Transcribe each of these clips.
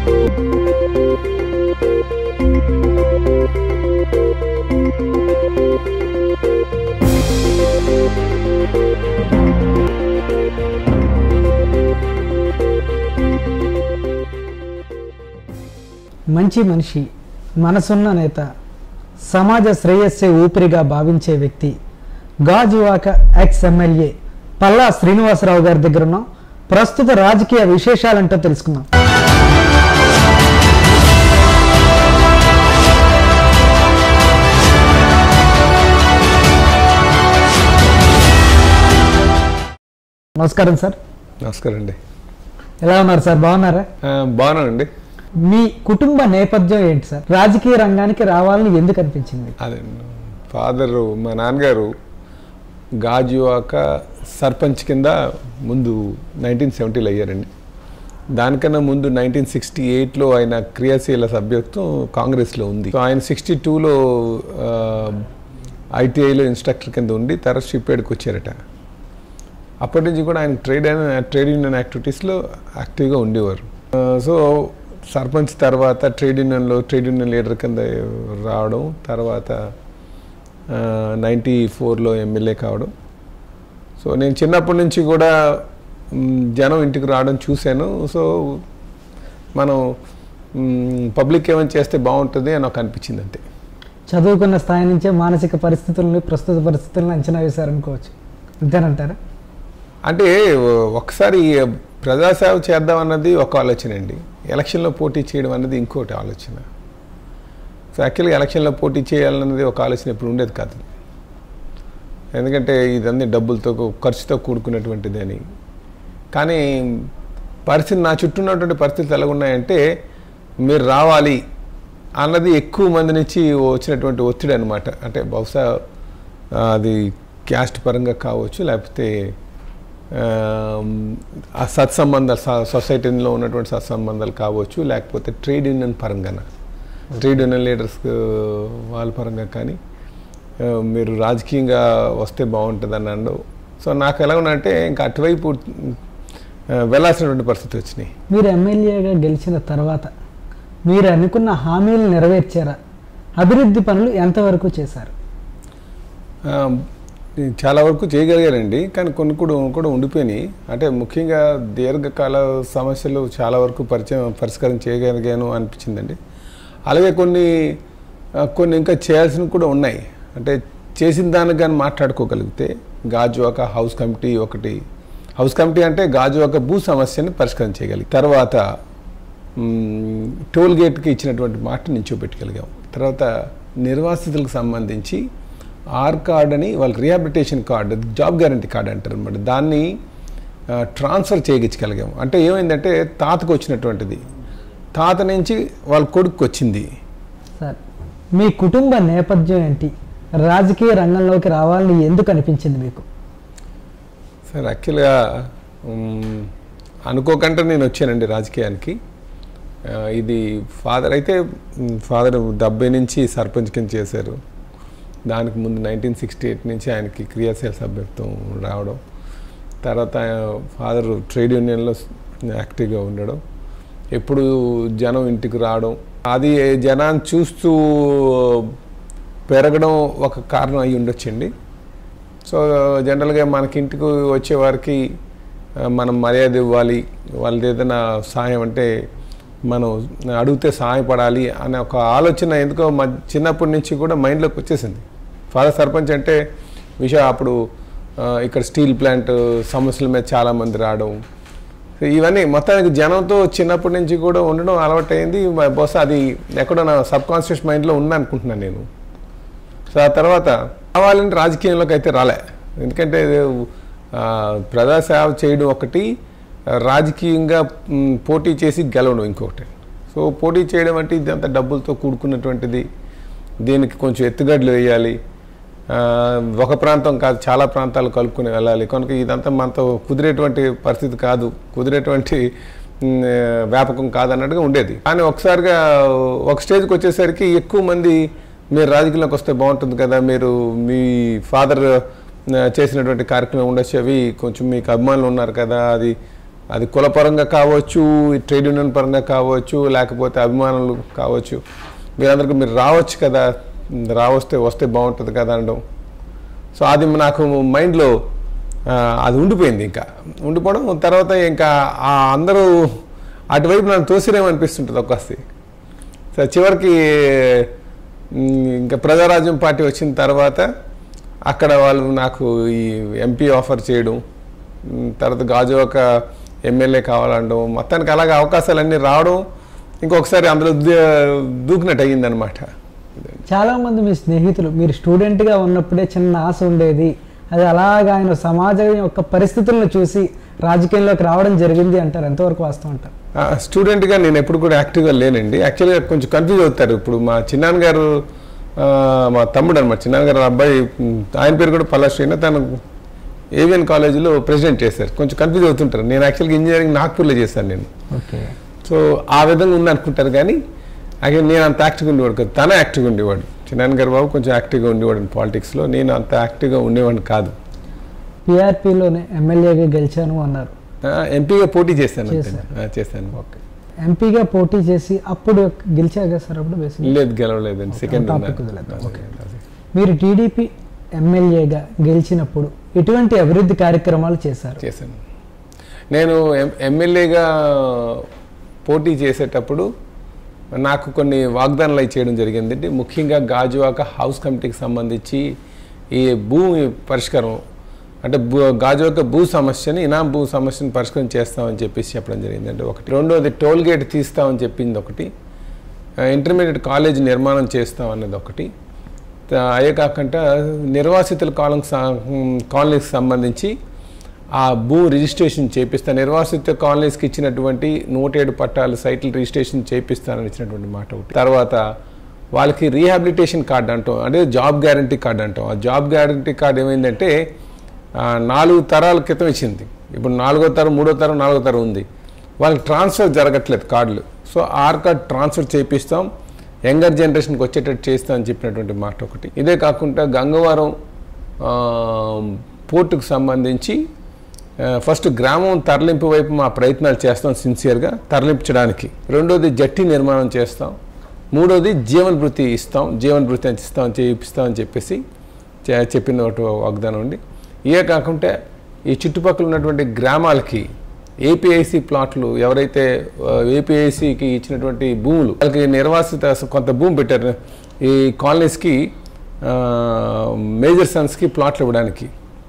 మంచి మనిషి మనసున్న నేత సమాజ శ్రేయస్సే ఊపిరిగా భావించే వ్యక్తి గాజువాక ఎక్స్ ఎమ్మెల్యే పల్లా శ్రీనివాసరావు గారి దగ్గర ఉన్నాం ప్రస్తుత రాజకీయ విశేషాలంటో తెలుసుకుందాం నమస్కారం సార్ నమస్కారం అండి ఎలా ఉన్నారు సార్ బాగున్నారా ఆ, బాగున్నానండి మీ కుటుంబ నేపథ్యం ఏంటి సార్ రాజకీయ రంగానికి రావాలని ఎందుకు అనిపించింది అదే ఫాదరు మా నాన్నగారు గాజువాక సర్పంచ్ కింద ముందు నైన్టీన్ సెవెంటీలో అయ్యారండి దానికన్నా ముందు నైన్టీన్ సిక్స్టీ ఎయిట్లో ఆయన క్రియాశీల సభ్యత్వం కాంగ్రెస్లో ఉంది సో ఆయన సిక్స్టీ టూలో ఐటీఐలో ఇన్స్ట్రక్టర్ కింద ఉండి తర్వాత షిప్యార్డ్కి వచ్చారట అప్పటి నుంచి కూడా ఆయన ట్రేడ్ అండ్ ట్రేడ్ యూనియన్ యాక్టివిటీస్లో యాక్టివ్గా ఉండేవారు ఆ, సో సర్పంచ్ తర్వాత ట్రేడ్ యూనియన్లో ట్రేడ్ యూనియన్ లీడర్ కింద రావడం తర్వాత నైంటీ ఫోర్లో ఎమ్మెల్యే కావడం సో నేను చిన్నప్పటి నుంచి కూడా మ్, జనం ఇంటికి రావడం చూశాను సో మనం పబ్లిక్ ఏమైనా చేస్తే బాగుంటుంది అని నాకు అనిపించింది అంతే చదువుకున్న స్థాయి నుంచే మానసిక పరిస్థితులను ప్రస్తుత పరిస్థితులను అంచనా వేశారనుకోవచ్చు అంతేనంటారా అంటే ఒకసారి ప్రజాసేవ చేద్దాం అన్నది ఒక ఆలోచన అండి ఎలక్షన్లో పోటీ చేయడం అన్నది ఇంకోటి ఆలోచన సో యాక్చువల్గా ఎలక్షన్లో పోటీ చేయాలన్నది ఒక ఆలోచన ఇప్పుడు ఉండేది కాదు ఎందుకంటే ఇదన్నీ డబ్బులతో ఖర్చుతో కూడుకున్నటువంటిది అని కానీ పరిస్థితి నా చుట్టూ ఉన్నటువంటి పరిస్థితులు ఎలా ఉన్నాయంటే మీరు రావాలి అన్నది ఎక్కువ మంది నుంచి వచ్చినటువంటి ఒత్తిడి అనమాట అంటే బహుశా ఆ, అది క్యాస్ట్ పరంగా కావచ్చు లేకపోతే ఆమ్, ఆ సత్సంబంధాలు స- సొసైటీలో ఉన్నటువంటి సత్సంబంధాలు కావచ్చు లేకపోతే ట్రేడ్ యూనియన్ పరంగాన ట్రేడ్ యూనియన్ లీడర్స్ వాళ్ళ పరంగా కానీ ఆ, మీరు రాజకీయంగా వస్తే బాగుంటుంది అని అనడం సో నాకు ఎలా ఉందంటే ఇంకా అటువైపు ఆ, వెళ్ళాల్సినటువంటి పరిస్థితి వచ్చినాయి మీరు ఎమ్మెల్యేగా గెలిచిన తర్వాత మీరు అనుకున్న హామీలు నెరవేర్చారా అభివృద్ధి పనులు ఎంతవరకు చేశారు ఆ, చాలా వరకు చేయగలిగారండి కానీ కొన్ని కూడా కూడా ఉండిపోయినాయి అంటే ముఖ్యంగా దీర్ఘకాల సమస్యలు చాలా వరకు పరిచయం పరిష్కారం చేయగలిగాను అనిపించిందండి అలాగే కొన్ని ఆ, కొన్ని ఇంకా చేయాల్సినవి కూడా ఉన్నాయి అంటే చేసిన దానికి కానీ మాట్లాడుకోగలిగితే గాజువాక హౌస్ కమిటీ ఒకటి హౌస్ కమిటీ అంటే గాజువాక భూ సమస్యని పరిష్కారం చేయగలిగి తర్వాత మ్, టోల్ గేట్కి ఇచ్చినటువంటి మాట నించోబెట్టగలిగాం తర్వాత నిర్వాసితులకు సంబంధించి ఆర్ కార్డ్ అని వాళ్ళ rehabilitation card job guarantee card అంటారు అనమాట దాన్ని ఆ, ట్రాన్స్ఫర్ చేయించగలిగాం అంటే ఏమైందంటే తాతకు వచ్చినటువంటిది తాత నుంచి వాళ్ళ కొడుకు వచ్చింది సార్ మీ కుటుంబ నేపథ్యం ఏంటి రాజకీయ రంగంలోకి రావాలని ఎందుకు అనిపించింది మీకు సార్ యాక్చువల్గా మ్, అనుకోకుండా నేను వచ్చానండి రాజకీయానికి ఆ, ఇది ఫాదర్ అయితే మ్, ఫాదర్ డెబ్బై నుంచి సర్పంచ్ కింద చేశారు దానికి ముందు నైన్టీన్ సిక్స్టీ ఎయిట్ నుంచి ఆయనకి క్రియాశీల సభ్యత్వం రావడం తర్వాత ఫాదర్ ట్రేడ్ యూనియన్లో యాక్టివ్గా ఉండడం ఎప్పుడు జనం ఇంటికి రావడం అది జనాన్ని చూస్తూ పెరగడం ఒక కారణం అయి ఉండొచ్చండి సో జనరల్గా మనకి ఇంటికి వచ్చే వారికి ఆ, మనం మర్యాద ఇవ్వాలి వాళ్ళది ఏదైనా సహాయం అంటే మనం అడిగితే సహాయపడాలి అనే ఒక ఆలోచన ఎందుకో మా చిన్నప్పటి నుంచి కూడా మైండ్లోకి వచ్చేసింది ఫాదర్ సర్పంచ్ అంటే విషయ అప్పుడు ఆ, ఇక్కడ స్టీల్ ప్లాంట్ సమస్యల మీద చాలామంది రావడం సో ఇవన్నీ మొత్తానికి జనంతో చిన్నప్పటి నుంచి కూడా ఉండడం అలవాటైంది బహుశా అది ఎక్కడో నా సబ్ కాన్షియస్ మైండ్లో ఉందనుకుంటున్నాను నేను సో ఆ తర్వాత కావాలంటే రాజకీయంలోకి అయితే రాలే ఎందుకంటే ఆ, ప్రజాసేవ చేయడం ఒకటి రాజకీయంగా మ్, పోటీ చేసి గెలవడం ఇంకొకటి సో పోటీ చేయడం అంటే ఇదంతా డబ్బులతో కూడుకున్నటువంటిది దీనికి కొంచెం ఎత్తుగడ్లు వేయాలి ఆ, ఒక ప్రాంతం కాదు చాలా ప్రాంతాలు కలుపుకొని వెళ్ళాలి కనుక ఇదంతా మనతో కుదిరేటువంటి పరిస్థితి కాదు కుదిరేటువంటి మ్, వ్యాపకం కాదన్నట్టుగా ఉండేది కానీ ఒకసారిగా ఒక స్టేజ్కి వచ్చేసరికి ఎక్కువ మంది మీరు రాజకీయంలోకి వస్తే బాగుంటుంది కదా మీరు మీ ఫాదర్ చేసినటువంటి కార్యక్రమం ఉండొచ్చు అవి కొంచెం మీకు అభిమానులు ఉన్నారు కదా అది అది కులపరంగా కావచ్చు ట్రేడ్ యూనియన్ పరంగా కావచ్చు లేకపోతే అభిమానులు కావచ్చు మీరందరికీ మీరు రావచ్చు కదా రావస్తే వస్తే బాగుంటుంది కదా అనడం సో అది నాకు మైండ్లో ఆ, అది ఉండిపోయింది ఇంకా ఉండిపోవడం తర్వాత ఇంకా ఆ అందరూ అటువైపు నన్ను తోసిరేమనిపిస్తుంటుంది ఒక్కసి సో చివరికి మ్, ఇంకా ప్రజారాజ్యం పార్టీ వచ్చిన తర్వాత అక్కడ వాళ్ళు నాకు ఈ ఎంపీ ఆఫర్ చేయడం మ్, తర్వాత గాజువాక ఎమ్మెల్యే కావాలనడం మొత్తానికి అలాగే అవకాశాలన్నీ రావడం ఇంకొకసారి అందులో దూ- దూకినట్టు అయ్యిందనమాట చాలా మంది మీ స్నేహితులు మీరు స్టూడెంట్గా ఉన్నప్పుడే చిన్న ఆశ ఉండేది అది అలాగా ఆయన సమాజం యొక్క పరిస్థితులను చూసి రాజకీయంలోకి రావడం జరిగింది అంటారు ఎంతవరకు వాస్తవం అంటారు ఆ, స్టూడెంట్గా నేను ఎప్పుడు కూడా యాక్టివ్గా లేనండి యాక్చువల్గా కొంచెం కన్ఫ్యూజ్ అవుతారు ఇప్పుడు మా చిన్నాన్న గారు ఆ, మా తమ్ముడు అనమాట చిన్నాన్న గారు అబ్బాయి ఉమ్, ఆయన పేరు కూడా పల్లా శ్రీన తను ఏవిఎన్ కాలేజీలో ప్రెసిడెంట్ చేశారు కొంచెం కన్ఫ్యూజ్ అవుతుంటారు నేను యాక్చువల్గా ఇంజనీరింగ్ నాగ్పూర్లో చేశాను నేను ఓకే సో ఆ విధంగా ఉంది అనుకుంటారు కానీ అదే నేను అంత యాక్టివ్గా ఉండేవాడు కాదు తన యాక్టివ్గా ఉండేవాడు చిన్నాన్న గారు బాబు కొంచెం యాక్టివ్గా ఉండేవాడు పాలిటిక్స్లో నేను అంత యాక్టివ్గా ఉండేవాడిని కాదు పిఆర్పిలోనే ఎమ్మెల్యేగా గెలిచాను అన్నారు ఆ, ఎంపీగా పోటీ చేశాను అంతే. చేశారు. ఆ, చేశాను ఓకే ఎంపీగా పోటీ చేసి అప్పుడు గెలిచారు కదా సార్ అప్పుడు బేసిక్ లేదు గెలవలేదండి సెకండ్ ఆ topic వదిలేద్దాం. ఓకే. మీరు టీడీపీ ఎమ్మెల్యేగా గెలిచినప్పుడు ఎటువంటి అభివృద్ధి కార్యక్రమాలు చేశారు చేశాను నేను ఎం- ఎమ్మెల్యేగా పోటీ చేసేటప్పుడు నాకు కొన్ని వాగ్దానాలు అయి చేయడం జరిగింది ముఖ్యంగా గాజువాక హౌస్ కమిటీకి సంబంధించి ఈ భూమి పరిష్కారం అంటే భూ గాజువాక భూ సమస్యని ఇనాం భూ సమస్యని పరిష్కారం చేస్తామని చెప్పేసి చెప్పడం జరిగింది అంటే ఒకటి రెండోది టోల్ గేట్ తీస్తామని చెప్పింది ఒకటి ఇంటర్మీడియట్ కాలేజ్ నిర్మాణం చేస్తాం అన్నది ఒకటి త- అదే కాకుండా నిర్వాసితుల కాలం కాలనీకి సంబంధించి ఆ భూ రిజిస్ట్రేషన్ చేపిస్తా నిర్వాసిత కాలనీస్కి ఇచ్చినటువంటి నూట ఏడు పట్టాలు సైట్లు రిజిస్ట్రేషన్ చేపిస్తానని ఇచ్చినటువంటి మాట ఒకటి తర్వాత వాళ్ళకి రీహాబిలిటేషన్ కార్డు అంటాం అంటే జాబ్ గ్యారంటీ కార్డు అంటాం ఆ జాబ్ గ్యారంటీ కార్డు ఏమైందంటే ఆ, నాలుగు తరాల క్రితం ఇచ్చింది ఇప్పుడు నాలుగో తరం మూడో తరం నాలుగో తరం ఉంది వాళ్ళకి ట్రాన్స్ఫర్ జరగట్లేదు కార్డులు సో ఆర్ కార్డ్ ట్రాన్స్ఫర్ చేపిస్తాం యంగర్ జనరేషన్కి వచ్చేటట్టు చేస్తాం అని చెప్పినటువంటి మాట ఒకటి ఇదే కాకుండా గంగవరం ఆ, పోర్టుకు సంబంధించి ఆ, ఫస్ట్ గ్రామం తరలింపు వైపు మా ప్రయత్నాలు చేస్తాం సిన్సియర్గా తరలించడానికి రెండోది జట్టి నిర్మాణం చేస్తాం మూడోది జీవన భృతి ఇస్తాం జీవన భృతి అని ఇస్తాం చేయిస్తాం అని చెప్పేసి చే- చెప్పిన ఒకటి వాగ్దానం ఉంది ఇవే కాకుండా ఈ చుట్టుపక్కల ఉన్నటువంటి గ్రామాలకి ఏపీఐసి ప్లాట్లు ఎవరైతే ఏపీఐసికి ఇచ్చినటువంటి భూములు వాళ్ళకి నిర్వాసిత కొంత భూమి పెట్టారు ఈ కాలనీస్కి మేజర్ సన్స్కి ప్లాట్లు ఇవ్వడానికి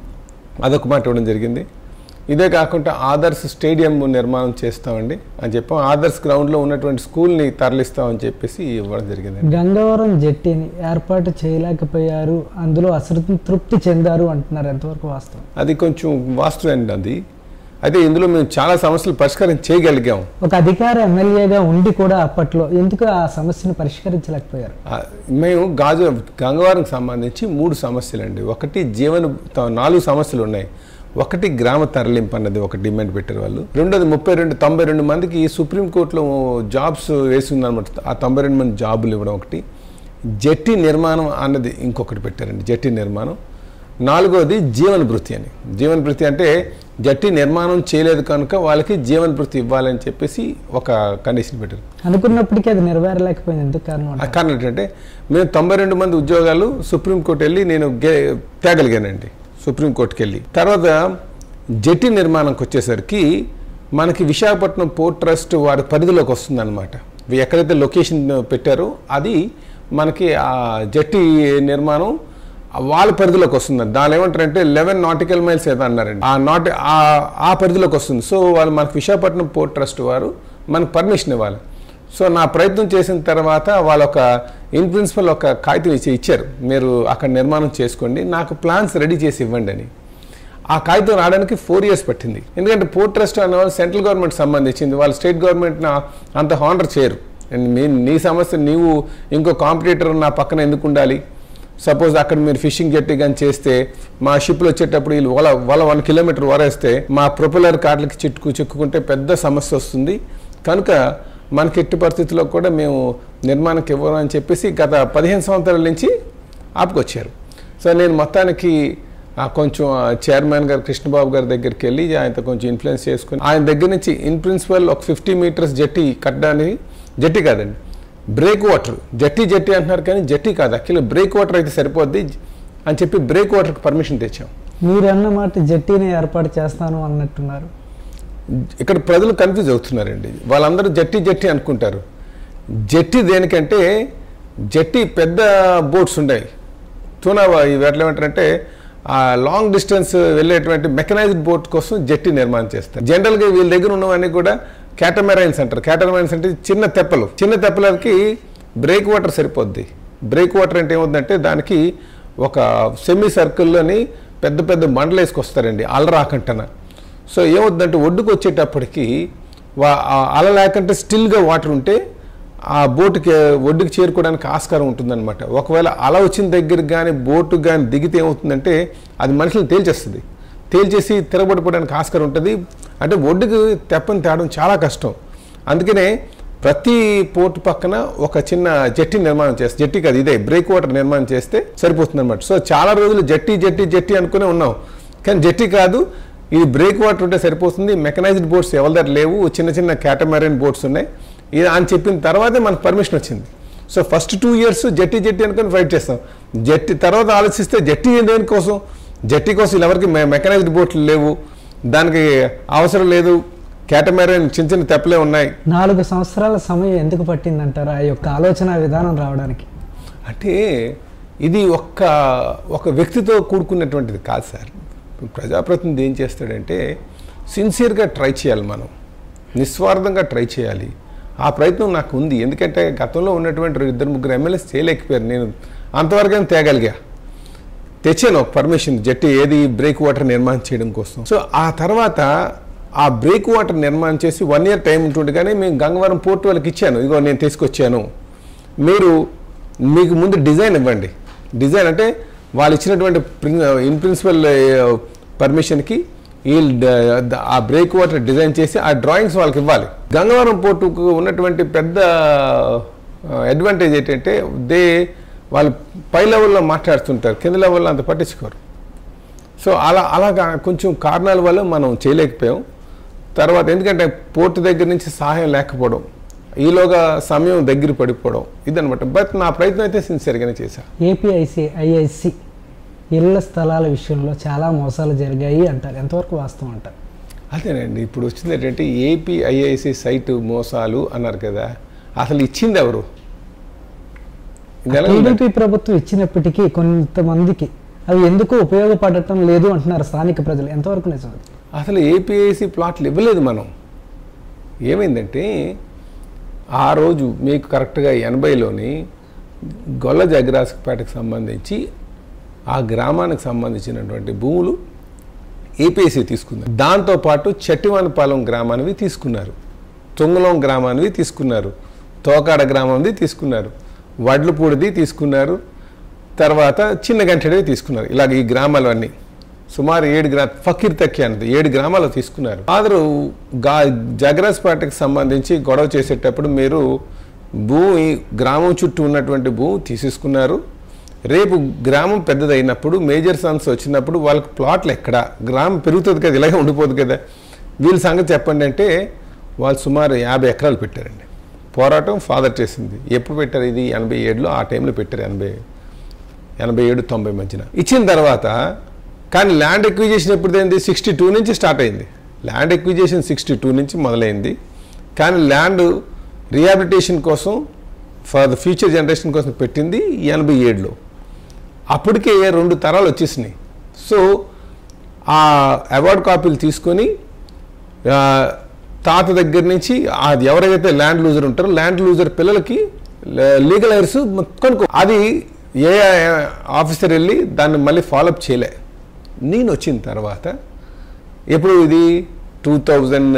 అదొక మాట ఇవ్వడం జరిగింది ఇదే కాకుండా ఆదర్శ్ స్టేడియం నిర్మాణం చేస్తామండి అని చెప్పాం ఆదర్శ్ గ్రౌండ్లో ఉన్నటువంటి స్కూల్ని తరలిస్తామని చెప్పేసి ఇవ్వడం జరిగింది గంగవరం జట్టిని ఏర్పాటు చేయలేకపోయారు అందులో అసంతృప్తి చెందారు అంటున్నారు ఎంతవరకు వాస్తవం అది కొంచెం వాస్తవం అది అయితే ఇందులో మేము చాలా సమస్యలు పరిష్కారం చేయగలిగాం ఒక అధికార ఎమ్మెల్యేగా ఉండి కూడా అప్పట్లో ఎందుకు ఆ సమస్యను పరిష్కరించలేకపోయారు ఆ, మేము గాజు గంగవారంకి సంబంధించి మూడు సమస్యలు అండి ఒకటి జీవన త- నాలుగు సమస్యలు ఉన్నాయి ఒకటి గ్రామ తరలింపు అన్నది ఒక డిమాండ్ పెట్టారు వాళ్ళు రెండోది ముప్పై రెండు తొంభై రెండు మందికి సుప్రీంకోర్టులో జాబ్స్ వేసిందనమాట ఆ తొంభై రెండు మంది జాబులు ఇవ్వడం ఒకటి జట్టి నిర్మాణం అన్నది ఇంకొకటి పెట్టారండి జట్టి నిర్మాణం నాలుగోది జీవన భృతి అని జీవన భృతి అంటే జట్టి నిర్మాణం చేయలేదు కనుక వాళ్ళకి జీవన భృతి ఇవ్వాలని చెప్పేసి ఒక కండిషన్ పెట్టారు అనుకున్నప్పటికీ అది నెరవేరలేకపోయింది ఎందుకు కారణం ఆ అంటారు? కారణం ఏంటంటే మేము తొంభై రెండు మంది ఉద్యోగాలు సుప్రీంకోర్టు వెళ్ళి నేను గే తేగలిగానండి సుప్రీంకోర్టుకి వెళ్ళి తర్వాత జట్టి నిర్మాణంకి వచ్చేసరికి మనకి విశాఖపట్నం పోర్ట్ ట్రస్ట్ వారి పరిధిలోకి వస్తుందన్నమాట ఇవి ఎక్కడైతే లొకేషన్ పెట్టారో అది మనకి ఆ జట్టి నిర్మాణం వాళ్ళ పరిధిలోకి వస్తుంది దాని ఏమంటారంటే లెవెన్ నాటికల్ మైల్స్ ఏదో అన్నారండి ఆ నాటి ఆ- ఆ పరిధిలోకి వస్తుంది సో వాళ్ళు మనకి విశాఖపట్నం పోర్ట్ ట్రస్ట్ వారు మనకు పర్మిషన్ ఇవ్వాలి సో నా ప్రయత్నం చేసిన తర్వాత వాళ్ళ ఒక ఇన్ ప్రిన్సిపల్ ఒక కాగితం ఇచ్చి ఇచ్చారు మీరు అక్కడ నిర్మాణం చేసుకోండి నాకు ప్లాన్స్ రెడీ చేసి ఇవ్వండి అని ఆ కాగితం రావడానికి ఫోర్ ఇయర్స్ పట్టింది ఎందుకంటే పోర్ట్ ట్రస్ట్ అనే వాళ్ళు సెంట్రల్ గవర్నమెంట్ సంబంధించింది వాళ్ళు స్టేట్ గవర్నమెంట్ అంత హానర్ చేయరు అండ్ మీ నీ సమస్య నీవు ఇంకో కాంపిటేటర్ నా పక్కన ఎందుకు ఉండాలి సపోజ్ అక్కడ మీరు ఫిషింగ్ జట్టి కానీ చేస్తే మా షిప్లు వచ్చేటప్పుడు వీళ్ళు వల వల వన్ కిలోమీటర్ వరేస్తే మా ప్రొపెలర్ కార్లకి చిట్టుకు చిక్కుకుంటే పెద్ద సమస్య వస్తుంది కనుక మనకి ఎట్టి పరిస్థితుల్లో కూడా మేము నిర్మాణానికి ఇవ్వను అని చెప్పేసి గత పదిహేను సంవత్సరాల నుంచి ఆపుకొచ్చారు సో నేను మొత్తానికి ఆ కొంచెం ఆ చైర్మన్ గారు కృష్ణబాబు గారి దగ్గరికి వెళ్ళి ఆయనతో కొంచెం ఇన్ఫ్లుయెన్స్ చేసుకుని ఆయన దగ్గర నుంచి ఇన్ ప్రిన్సిపల్ ఒక ఫిఫ్టీ మీటర్స్ జట్టి కట్టడానికి జట్టి కాదండి బ్రేక్ వాటర్ జట్టి జట్టి అంటున్నారు కానీ జట్టి కాదు యాక్చువల్లీ బ్రేక్ వాటర్ అయితే సరిపోద్ది అని చెప్పి బ్రేక్ వాటర్కి పర్మిషన్ తెచ్చాం మీరు అన్నమాట జట్టీని ఏర్పాటు చేస్తాను అన్నట్టున్నారు ఇక్కడ ప్రజలు కన్ఫ్యూజ్ అవుతున్నారండి వాళ్ళందరూ జట్టి జట్టి అనుకుంటారు జట్టి దేనికంటే జట్టి పెద్ద బోట్స్ ఉన్నాయి తూనా ఇవి ఎట్లా ఏమంటారంటే ఆ లాంగ్ డిస్టెన్స్ వెళ్ళేటువంటి మెకనైజ్డ్ బోట్ కోసం జట్టి నిర్మాణం చేస్తారు జనరల్గా వీళ్ళ దగ్గర ఉన్నవన్నీ కూడా క్యాటమెరైన్స్ అంటారు క్యాటమెరైన్స్ అంటే చిన్న తెప్పలు చిన్న తెప్పలకి బ్రేక్ వాటర్ సరిపోద్ది బ్రేక్ వాటర్ అంటే ఏమవుతుందంటే దానికి ఒక సెమీ సర్కిల్లోని పెద్ద పెద్ద మండలు వేసుకొస్తారండి అల రాకంటన సో ఏమవుతుందంటే ఒడ్డుకు వచ్చేటప్పటికి వా- ఆ అల లేకుంటే స్టిల్గా వాటర్ ఉంటే ఆ బోటుకి ఒడ్డుకి చేరుకోవడానికి ఆస్కారం ఉంటుందన్నమాట ఒకవేళ అల వచ్చిన దగ్గరికి కానీ బోటు కానీ దిగితే ఏమవుతుందంటే అది మనుషులు తేల్చేస్తుంది తేల్చేసి తిరగబడిపోవడానికి ఆస్కారం ఉంటుంది అంటే ఒడ్డుకి తెప్పని తేవడం చాలా కష్టం అందుకనే ప్రతి పోర్టు పక్కన ఒక చిన్న జట్టి నిర్మాణం చేస్తే జట్టి కాదు ఇదే బ్రేక్ వాటర్ నిర్మాణం చేస్తే సరిపోతుంది అనమాట సో చాలా రోజులు జట్టి జట్టి జట్టి అనుకునే ఉన్నాం కానీ జట్టి కాదు ఇది బ్రేక్ వాటర్ ఉంటే సరిపోతుంది మెకనైజ్డ్ బోట్స్ ఎవరి దగ్గర లేవు చిన్న చిన్న క్యాటమరైన్ బోట్స్ ఉన్నాయి ఇది అని చెప్పిన తర్వాతే మనకు పర్మిషన్ వచ్చింది so first two years jetty jetty అనుకుని ఫైట్ చేస్తాం జట్టి తర్వాత ఆలోచిస్తే జట్టి దేనికోసం జట్టి కోసం వీళ్ళు ఎవరికి మెకనైజ్డ్ బోట్లు లేవు దానికి అవసరం లేదు క్యాటమరైన్ చిన్న చిన్న తెప్పలే ఉన్నాయి నాలుగు సంవత్సరాల సమయం ఎందుకు పట్టిందంటారు ఆ యొక్క ఆలోచన విధానం రావడానికి అంటే ఇది ఒక్క ఒక వ్యక్తితో కూడుకున్నటువంటిది కాదు సార్ ప్రజాప్రతినిధి ఏం చేస్తాడంటే సిన్సియర్గా ట్రై చేయాలి మనం నిస్వార్థంగా ట్రై చేయాలి ఆ ప్రయత్నం నాకు ఉంది ఎందుకంటే గతంలో ఉన్నటువంటి ఇద్దరు ముగ్గురు ఎమ్మెల్యేస్ చేయలేకపోయారు నేను అంతవరకైనా తేగలిగా తెచ్చాను ఒక పర్మిషన్ జట్టి ఏది బ్రేక్ వాటర్ నిర్మాణం చేయడం కోసం సో ఆ తర్వాత ఆ బ్రేక్ వాటర్ నిర్మాణం చేసి వన్ ఇయర్ టైం ఉంటుండగానే మేము గంగవరం పోర్ట్ వాళ్ళకి ఇచ్చాను ఇగో నేను తీసుకొచ్చాను మీరు మీకు ముందు డిజైన్ ఇవ్వండి డిజైన్ అంటే వాళ్ళు ఇచ్చినటువంటి ప్రిన్ ఇన్ ప్రిన్సిపల్ పర్మిషన్కి వీళ్ళు ద- ఆ బ్రేక్ వాటర్ డిజైన్ చేసి ఆ డ్రాయింగ్స్ వాళ్ళకి ఇవ్వాలి గంగవరం పోర్టుకు ఉన్నటువంటి పెద్ద అడ్వాంటేజ్ ఏంటంటే దే వాళ్ళు పై లెవెల్లో మాట్లాడుతుంటారు కింద లెవెల్లో అంత పట్టించుకోరు సో అలా అలాగా కొంచెం కారణాల వల్ల మనం చేయలేకపోయాం తర్వాత ఎందుకంటే పోర్టు దగ్గర నుంచి సహాయం లేకపోవడం ఈలోగా సమయం దగ్గర పడిపోవడం ఇదనమాట బట్ నా ప్రయత్నం అయితే సిన్సియర్గానే చేశాను ఏపీఐసి ఐఐసి ఇళ్ల స్థలాల విషయంలో చాలా మోసాలు జరిగాయి అంటారు ఎంతవరకు వాస్తవం అంటారు అదేనండి ఇప్పుడు వచ్చింది ఏంటంటే ఏపీ ఐఐసి సైట్ మోసాలు అన్నారు కదా అసలు ఇచ్చింది ఎవరు ఇది ఎలా ఉందంటే- టీడీపీ ప్రభుత్వం ఇచ్చినప్పటికీ కొంతమందికి అవి ఎందుకు ఉపయోగపడటం లేదు అంటున్నారు స్థానిక ప్రజలు ఎంతవరకు నిజం అది? అసలు ఏపీఐసి ప్లాట్లు ఇవ్వలేదు మనం ఏమైందంటే ఆ రోజు మీకు కరెక్ట్గా ఎనభైలోని గొల్ల జగరాజపేటకు సంబంధించి ఆ గ్రామానికి సంబంధించినటువంటి భూములు ఏపీఐసి తీసుకుంది దాంతోపాటు చెట్టివానపాలెం గ్రామానివి తీసుకున్నారు తుంగలం గ్రామానివి తీసుకున్నారు తోకాడ గ్రామంది తీసుకున్నారు వడ్లపూడిది తీసుకున్నారు తర్వాత చిన్న గంటడివి తీసుకున్నారు ఇలాగ ఈ గ్రామాలన్నీ సుమారు ఏడు గ్రా ఫకీర్ తక్కి అన్నది ఏడు గ్రామాలు తీసుకున్నారు ఆదరు గా జగరాజ్పేటకి సంబంధించి గొడవ చేసేటప్పుడు మీరు భూమి గ్రామం చుట్టూ ఉన్నటువంటి భూమి తీసేసుకున్నారు రేపు గ్రామం పెద్దదైనప్పుడు మేజర్ సన్స్ వచ్చినప్పుడు వాళ్ళకి ప్లాట్లు ఎక్కడ గ్రామం పెరుగుతుంది కదా ఇలాగే ఉండిపోదు కదా వీళ్ళ సంగతి చెప్పండి అంటే వాళ్ళు సుమారు యాభై ఎకరాలు పెట్టారండి పోరాటం ఫాదర్ చేసింది ఎప్పుడు పెట్టారు ఇది ఎనభై ఏడులో ఆ టైంలో పెట్టారు ఎనభై ఎనభై ఏడు తొంభై మధ్యన ఇచ్చిన తర్వాత కానీ ల్యాండ్ ఎక్విజేషన్ ఎప్పుడు అయింది సిక్స్టీ టూ నుంచి స్టార్ట్ అయింది ల్యాండ్ ఎక్విజేషన్ సిక్స్టీ టూ నుంచి మొదలైంది కానీ ల్యాండ్ రిహాబిలిటేషన్ కోసం ఫర్ ద ఫ్యూచర్ జనరేషన్ కోసం పెట్టింది ఎనభై ఏడులో అప్పటికే రెండు తరాలు వచ్చేసినాయి సో ఆ అవార్డ్ కాపీలు తీసుకొని ఆ, తాత దగ్గర నుంచి అది ఎవరైతే ల్యాండ్ లూజర్ ఉంటారో ల్యాండ్ లూజర్ పిల్లలకి లీగల్ హైర్స్ కొనుక్కో అది ఏ ఆఫీసర్ వెళ్ళి దాన్ని మళ్ళీ ఫాలోఅప్ చేయలే నేను వచ్చిన తర్వాత ఎప్పుడు ఇది టూ థౌజండ్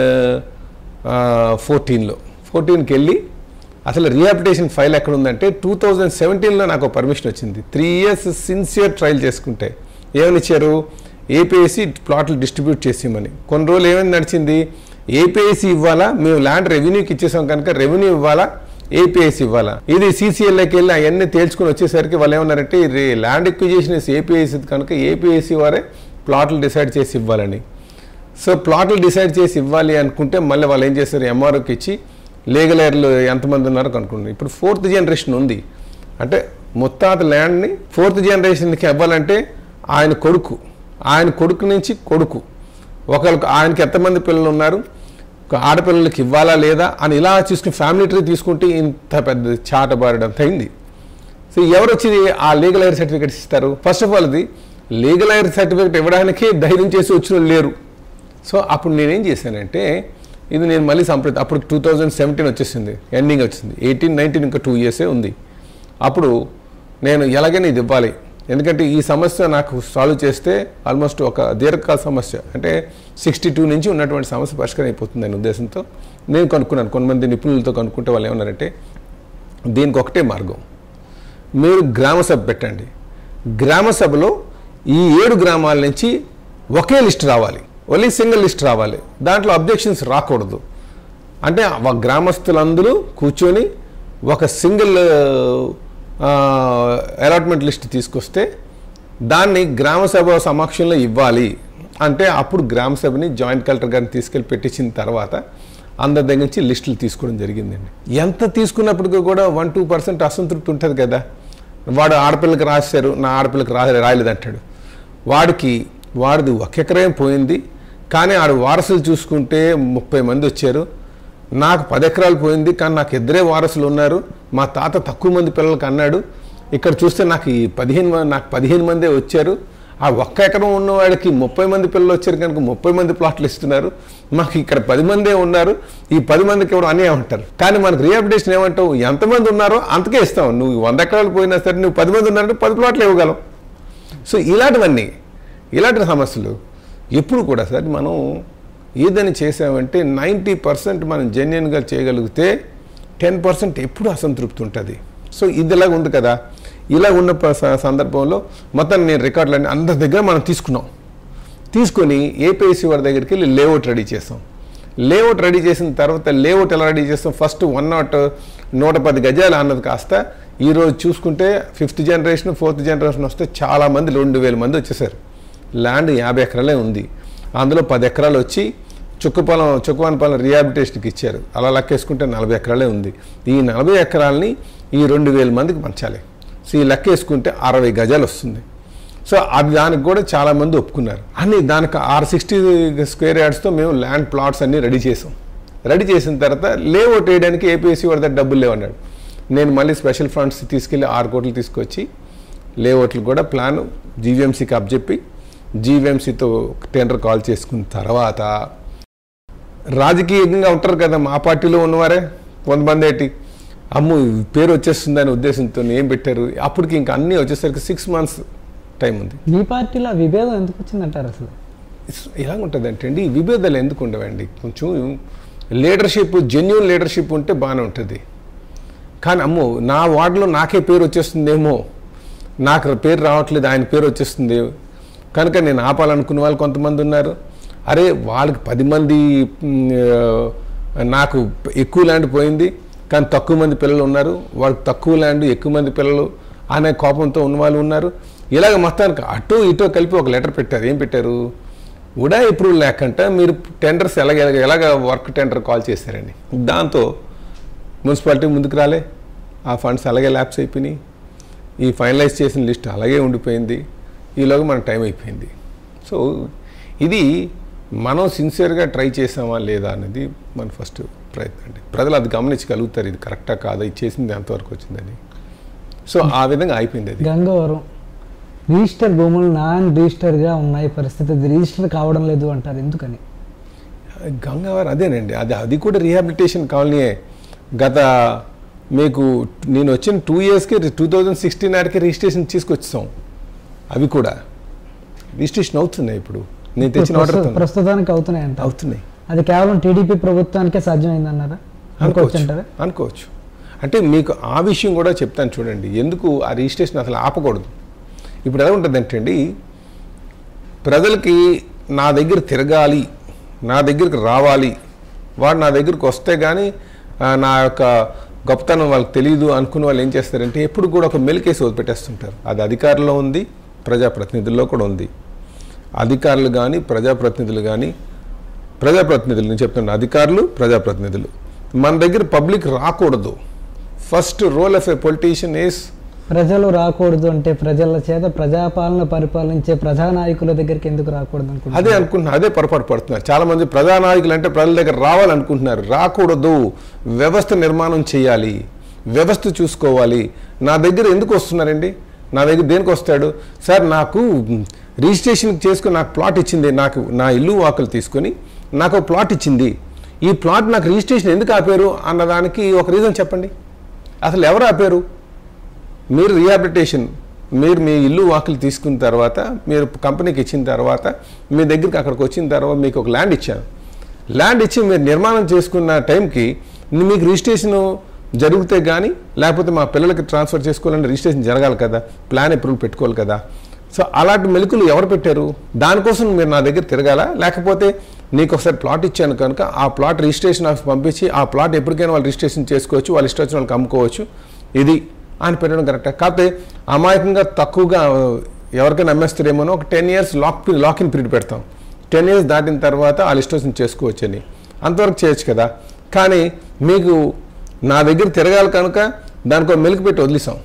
ఫోర్టీన్లో ఫోర్టీన్కి వెళ్ళి అసలు రీహాబిలిటేషన్ ఫైల్ ఎక్కడ ఉందంటే టూ థౌజండ్ సెవెంటీన్లో నాకు పర్మిషన్ వచ్చింది త్రీ ఇయర్స్ సిన్సియర్ ట్రయల్ చేసుకుంటే ఏమని ఇచ్చారు ఏపీఎస్సి ప్లాట్లు డిస్ట్రిబ్యూట్ చేసేయమని కొన్ని రోజులు ఏమైంది నడిచింది ఏపీఎస్సి ఇవ్వాలా మేము ల్యాండ్ రెవెన్యూకి ఇచ్చేసాం కనుక రెవెన్యూ ఇవ్వాలా ఏపీఐస్ ఇవ్వాలా ఇది సీసీఎల్ఏకి వెళ్ళి అవన్నీ తేల్చుకుని వచ్చేసరికి వాళ్ళు ఏమన్నారంటే ఇది ల్యాండ్ ఎక్విజిషన్ ఏపీఐస్ కనుక ఏపీఐసి వారే ప్లాట్లు డిసైడ్ చేసి ఇవ్వాలని సో ప్లాట్లు డిసైడ్ చేసి ఇవ్వాలి అనుకుంటే మళ్ళీ వాళ్ళు ఏం చేస్తారు ఎంఆర్ఓకి ఇచ్చి లీగల్ ఎయిర్లు ఎంతమంది ఉన్నారో కనుక్కుంటారు ఇప్పుడు ఫోర్త్ జనరేషన్ ఉంది అంటే ముత్తాత ల్యాండ్ని ఫోర్త్ జనరేషన్కి ఇవ్వాలంటే ఆయన కొడుకు ఆయన కొడుకు నుంచి కొడుకు ఒకరికి ఆయనకి ఎంతమంది పిల్లలు ఉన్నారు ఒక ఆడపిల్లలకి ఇవ్వాలా లేదా అని ఇలా చూసుకుని ఫ్యామిలీ ట్రీ తీసుకుంటే ఇంత పెద్ద చాటబారడంత అయింది సో ఎవరు వచ్చి ఆ లీగల్ ఎయిర్ సర్టిఫికేట్స్ ఇస్తారు ఫస్ట్ ఆఫ్ ఆల్ ఇది లీగల్ ఎయిర్ సర్టిఫికేట్ ఇవ్వడానికి ధైర్యం చేసి వచ్చిన వాళ్ళు లేరు సో అప్పుడు నేనేం చేశానంటే ఇది నేను మళ్ళీ సంప్రదించి అప్పుడు టూ థౌజండ్ సెవెంటీన్ వచ్చేసింది ఎండింగ్ వచ్చింది ఎయిటీన్ నైన్టీన్ ఇంకా టూ ఇయర్సే ఉంది అప్పుడు నేను ఎలాగైనా ఇది ఇవ్వాలి ఎందుకంటే ఈ సమస్య నాకు సాల్వ్ చేస్తే ఆల్మోస్ట్ ఒక దీర్ఘకాల సమస్య అంటే సిక్స్టీ టూ నుంచి ఉన్నటువంటి సమస్య పరిష్కారం అయిపోతుంది అనే ఉద్దేశంతో నేను కనుక్కున్నాను కొంతమంది నిపుణులతో కనుక్కుంటే వాళ్ళు ఏమన్నారంటే దీనికి ఒకటే మార్గం మీరు గ్రామ సభ పెట్టండి గ్రామ సభలో ఈ ఏడు గ్రామాల నుంచి ఒకే లిస్ట్ రావాలి ఓన్లీ సింగిల్ లిస్ట్ రావాలి దాంట్లో అబ్జెక్షన్స్ రాకూడదు అంటే ఆ గ్రామస్తులందరూ కూర్చొని ఒక సింగిల్ అలాట్మెంట్ లిస్ట్ తీసుకొస్తే దాన్ని గ్రామ సభ సమక్షంలో ఇవ్వాలి అంటే అప్పుడు గ్రామ సభని జాయింట్ కలెక్టర్ గారిని తీసుకెళ్ళి పెట్టించిన తర్వాత అందరి దగ్గర నుంచి లిస్టులు తీసుకోవడం జరిగిందండి ఎంత తీసుకున్నప్పటికీ కూడా వన్ టూ పర్సెంట్ అసంతృప్తి ఉంటుంది కదా వాడు ఆడపిల్లకి రాశారు నా ఆడపిల్లకి రా రాయలేదంటాడు వాడికి వాడిది ఒక ఎకరం పోయింది కానీ ఆడు వారసులు చూసుకుంటే ముప్పై మంది వచ్చారు నాకు పది ఎకరాలు పోయింది కానీ నాకు ఇద్దరే వారసులు ఉన్నారు మా తాత తక్కువ మంది పిల్లలకి అన్నాడు ఇక్కడ చూస్తే నాకు ఈ పదిహేను మంది నాకు పదిహేను మందే వచ్చారు ఆ ఒక్క ఎకరం ఉన్నవాడికి ముప్పై మంది పిల్లలు వచ్చారు కనుక ముప్పై మంది ప్లాట్లు ఇస్తున్నారు మాకు ఇక్కడ పది మందే ఉన్నారు ఈ పది మందికి ఎవరు అనే ఉంటారు కానీ మనకు రీఅప్డేషన్ ఏమంటావు ఎంతమంది ఉన్నారో అంతకే ఇస్తాం నువ్వు వంద ఎకరాలు పోయినా సరే నువ్వు పది మంది ఉన్నారంటే పది ప్లాట్లు ఇవ్వగలం సో ఇలాంటివన్నీ ఇలాంటి సమస్యలు ఎప్పుడు కూడా సార్ మనం ఏదని చేసామంటే నైంటీ పర్సెంట్ మనం జెన్యున్గా చేయగలిగితే టెన్ పర్సెంట్ ఎప్పుడు అసంతృప్తి ఉంటుంది సో ఇది ఇలాగ ఉంది కదా ఇలా ఉన్న ప- స- సందర్భంలో మొత్తం నేను రికార్డులన్నీ అందరి దగ్గర మనం తీసుకున్నాం తీసుకొని ఏపీఎస్సీ వారి దగ్గరికి వెళ్ళి లేఅవుట్ రెడీ చేసాం లేఅవుట్ రెడీ చేసిన తర్వాత లేఅవుట్ ఎలా రెడీ చేస్తాం ఫస్ట్ వన్ నాట్ నూట పది గజాలు అన్నది కాస్త ఈరోజు చూసుకుంటే ఫిఫ్త్ జనరేషన్ ఫోర్త్ జనరేషన్ వస్తే చాలామంది రెండు వేల మంది వచ్చేసారు ల్యాండ్ యాభై ఎకరాలే ఉంది అందులో పది ఎకరాలు వచ్చి చుక్కపాలెం చుక్కవానిపాలెం రిహాబిలిటేషన్కి ఇచ్చారు అలా లెక్కేసుకుంటే నలభై ఎకరాలే ఉంది ఈ నలభై ఎకరాలని ఈ రెండు వేల మందికి పంచాలి సో ఈ లెక్కేసుకుంటే అరవై గజాలు వస్తుంది సో అది దానికి కూడా చాలా మంది ఒప్పుకున్నారు అన్ని దానికి ఆరు సిక్స్టీ స్క్వేర్ యార్డ్స్తో మేము ల్యాండ్ ప్లాట్స్ అన్ని రెడీ చేసాం రెడీ చేసిన తర్వాత లేఅవుట్ వేయడానికి ఏపీఎస్సీ వాడి దగ్గర డబ్బులు లేవన్నాడు నేను మళ్ళీ స్పెషల్ ఫండ్స్ తీసుకెళ్ళి ఆరు కోట్లు తీసుకొచ్చి లేఅవుట్లు కూడా ప్లాన్ జీవీఎంసీకి అప్పచెప్పి జీవీఎంసీతో టెండర్ కాల్ చేసుకున్న తర్వాత రాజకీయంగా ఉంటారు కదా మా పార్టీలో ఉన్నవారే కొంతమంది ఏంటి అమ్ము ఈ పేరు వచ్చేస్తుందనే ఉద్దేశంతో ఏం పెట్టారు అప్పటికి ఇంకా అన్నీ వచ్చేసరికి సిక్స్ మంత్స్ టైం ఉంది మీ పార్టీలో ఆ విభేదం ఎందుకు వచ్చిందంటారు అసలు ఎలా ఉంటుంది అంటే అండి విభేదాలు ఎందుకు ఉండవండి కొంచెం లీడర్షిప్ జెన్యున్ లీడర్షిప్ ఉంటే బాగానే ఉంటుంది కానీ అమ్మో నా వార్డులో నాకే పేరు వచ్చేస్తుందేమో నాకు పేరు రావట్లేదు ఆయన పేరు వచ్చేస్తుంది కనుక నేను ఆపాలనుకున్న వాళ్ళు కొంతమంది ఉన్నారు అరే వాళ్ళకి పది మంది మ్, ఆ, నాకు ఎక్కువ ల్యాండ్ పోయింది కానీ తక్కువ మంది పిల్లలు ఉన్నారు వాళ్ళకి తక్కువ ల్యాండ్ ఎక్కువ మంది పిల్లలు అనే కోపంతో ఉన్న వాళ్ళు ఉన్నారు ఇలాగ మొత్తానికి అటు ఇటు కలిపి ఒక లెటర్ పెట్టారు ఏం పెట్టారు ఉడా అప్రూవల్ లేకుండా మీరు టెండర్స్ ఎలాగ ఎలాగ- ఎలాగ వర్క్ టెండర్ కాల్ చేశారండి దాంతో మున్సిపాలిటీ ముందుకు రాలే ఆ ఫండ్స్ అలాగే ల్యాప్స్ అయిపోయినాయి ఈ ఫైనలైజ్ చేసిన లిస్ట్ అలాగే ఉండిపోయింది ఈలోగా మన టైం అయిపోయింది సో ఇది మనం సిన్సియర్గా ట్రై చేసామా లేదా అనేది మన ఫస్ట్ ప్రయత్నం అండి ప్రజలు అది గమనించగలుగుతారు ఇది కరెక్టా కాదా ఇది చేసింది ఎంతవరకు వచ్చిందని సో ఆ విధంగా అయిపోయింది అది గంగవరం రిజిస్టర్ భూములు నాన్ రిజిస్టర్గా ఉన్నాయి పరిస్థితి అది రిజిస్టర్ కావడం లేదు అంటారు ఎందుకని గంగావారు అదేనండి అది అది కూడా రీహాబిలిటేషన్ కాలనీయే గత మీకు నేను వచ్చిన టూ ఇయర్స్కి టూ థౌజండ్ సిక్స్టీన్ నాటికి రిజిస్ట్రేషన్ తీసుకొచ్చాం అవి కూడా రిజిస్ట్రేషన్ అవుతున్నాయి ఇప్పుడు నేను తెచ్చిన ఆర్డర్ ప్రస్తు- ప్రస్తుతానికి అవుతున్నాయి అంటారు అవుతున్నాయి అది కేవలం టీడీపీ ప్రభుత్వానికే సాధ్యమైంది అన్నారా అనుకోవచ్చు అనుకోవచ్చు అంటారా అనుకోవచ్చు అంటే మీకు ఆ విషయం కూడా చెప్తాను చూడండి ఎందుకు ఆ రిజిస్ట్రేషన్ అసలు ఆపకూడదు ఇప్పుడు ఎలా ఉంటుందంటే అండి ప్రజలకి నా దగ్గర తిరగాలి నా దగ్గరికి రావాలి వాడు నా దగ్గరికి వస్తే కానీ ఆ, నా యొక్క గొప్పతనం వాళ్ళకి తెలియదు అనుకున్న వాళ్ళు ఏం చేస్తారంటే ఎప్పుడు కూడా ఒక మెలికేసి వదిలిపెట్టేస్తుంటారు అది అధికారంలో ఉంది ప్రజాప్రతినిధుల్లో కూడా ఉంది అధికారులు కానీ ప్రజాప్రతినిధులు కానీ ప్రజాప్రతినిధులు నేను చెప్తున్నా అధికారులు ప్రజాప్రతినిధులు మన దగ్గర పబ్లిక్ రాకూడదు first role of a politician is ప్రజలు రాకూడదు అంటే ప్రజల చేత ప్రజాపాలన పరిపాలించే ప్రజానాయకుల దగ్గరికి ఎందుకు రాకూడదు అనుకుంటున్నారు అదే అనుకుంటున్నారు అదే పొరపాటు పడుతున్నారు చాలా మంది ప్రజానాయకులు అంటే ప్రజల దగ్గర రావాలనుకుంటున్నారు రాకూడదు వ్యవస్థ నిర్మాణం చేయాలి వ్యవస్థ చూసుకోవాలి నా దగ్గర ఎందుకు వస్తున్నారండి నా దగ్గర దేనికి వస్తాడు సార్ నాకు రిజిస్ట్రేషన్ చేసుకుని నాకు ప్లాట్ ఇచ్చింది నాకు నా ఇల్లు వాకులు తీసుకొని నాకు ఒక ప్లాట్ ఇచ్చింది ఈ ప్లాట్ నాకు రిజిస్ట్రేషన్ ఎందుకు ఆపారు అన్నదానికి ఒక రీజన్ చెప్పండి అసలు ఎవరు ఆపారు మీరు రీహాబిలిటేషన్ మీరు మీ ఇల్లు వాకిలు తీసుకున్న తర్వాత మీరు కంపెనీకి ఇచ్చిన తర్వాత మీ దగ్గరికి అక్కడికి వచ్చిన తర్వాత మీకు ఒక ల్యాండ్ ఇచ్చాను ల్యాండ్ ఇచ్చి మీరు నిర్మాణం చేసుకున్న టైంకి మీకు రిజిస్ట్రేషన్ జరిగితే కానీ లేకపోతే మా పిల్లలకి ట్రాన్స్ఫర్ చేసుకోవాలంటే రిజిస్ట్రేషన్ జరగాలి కదా ప్లాన్ అప్రూవల్ పెట్టుకోవాలి కదా సో అలాంటి మెలకులు ఎవరు పెట్టారు దానికోసం మీరు నా దగ్గర తిరగాల లేకపోతే నీకు ఒకసారి ప్లాట్ ఇచ్చాను కనుక ఆ ప్లాట్ రిజిస్ట్రేషన్ ఆఫీస్ పంపించి ఆ ప్లాట్ ఎప్పటికైనా వాళ్ళు రిజిస్ట్రేషన్ చేసుకోవచ్చు వాళ్ళు ఇష్టం వచ్చిన వాళ్ళకి అమ్ముకోవచ్చు ఇది అని పెట్టడం కరెక్ట్ కాకపోతే అమాయకంగా తక్కువగా ఎవరికైనా అమ్మేస్తారేమో ఒక ten years lock lock in period పెడతాం టెన్ ఇయర్స్ దాటిన తర్వాత వాళ్ళు ఇష్టం వచ్చింది చేసుకోవచ్చని అంతవరకు చేయొచ్చు కదా కానీ మీకు నా దగ్గర తిరగాలి కనుక దానికి ఒక మెలికి పెట్టి వదిలేసాం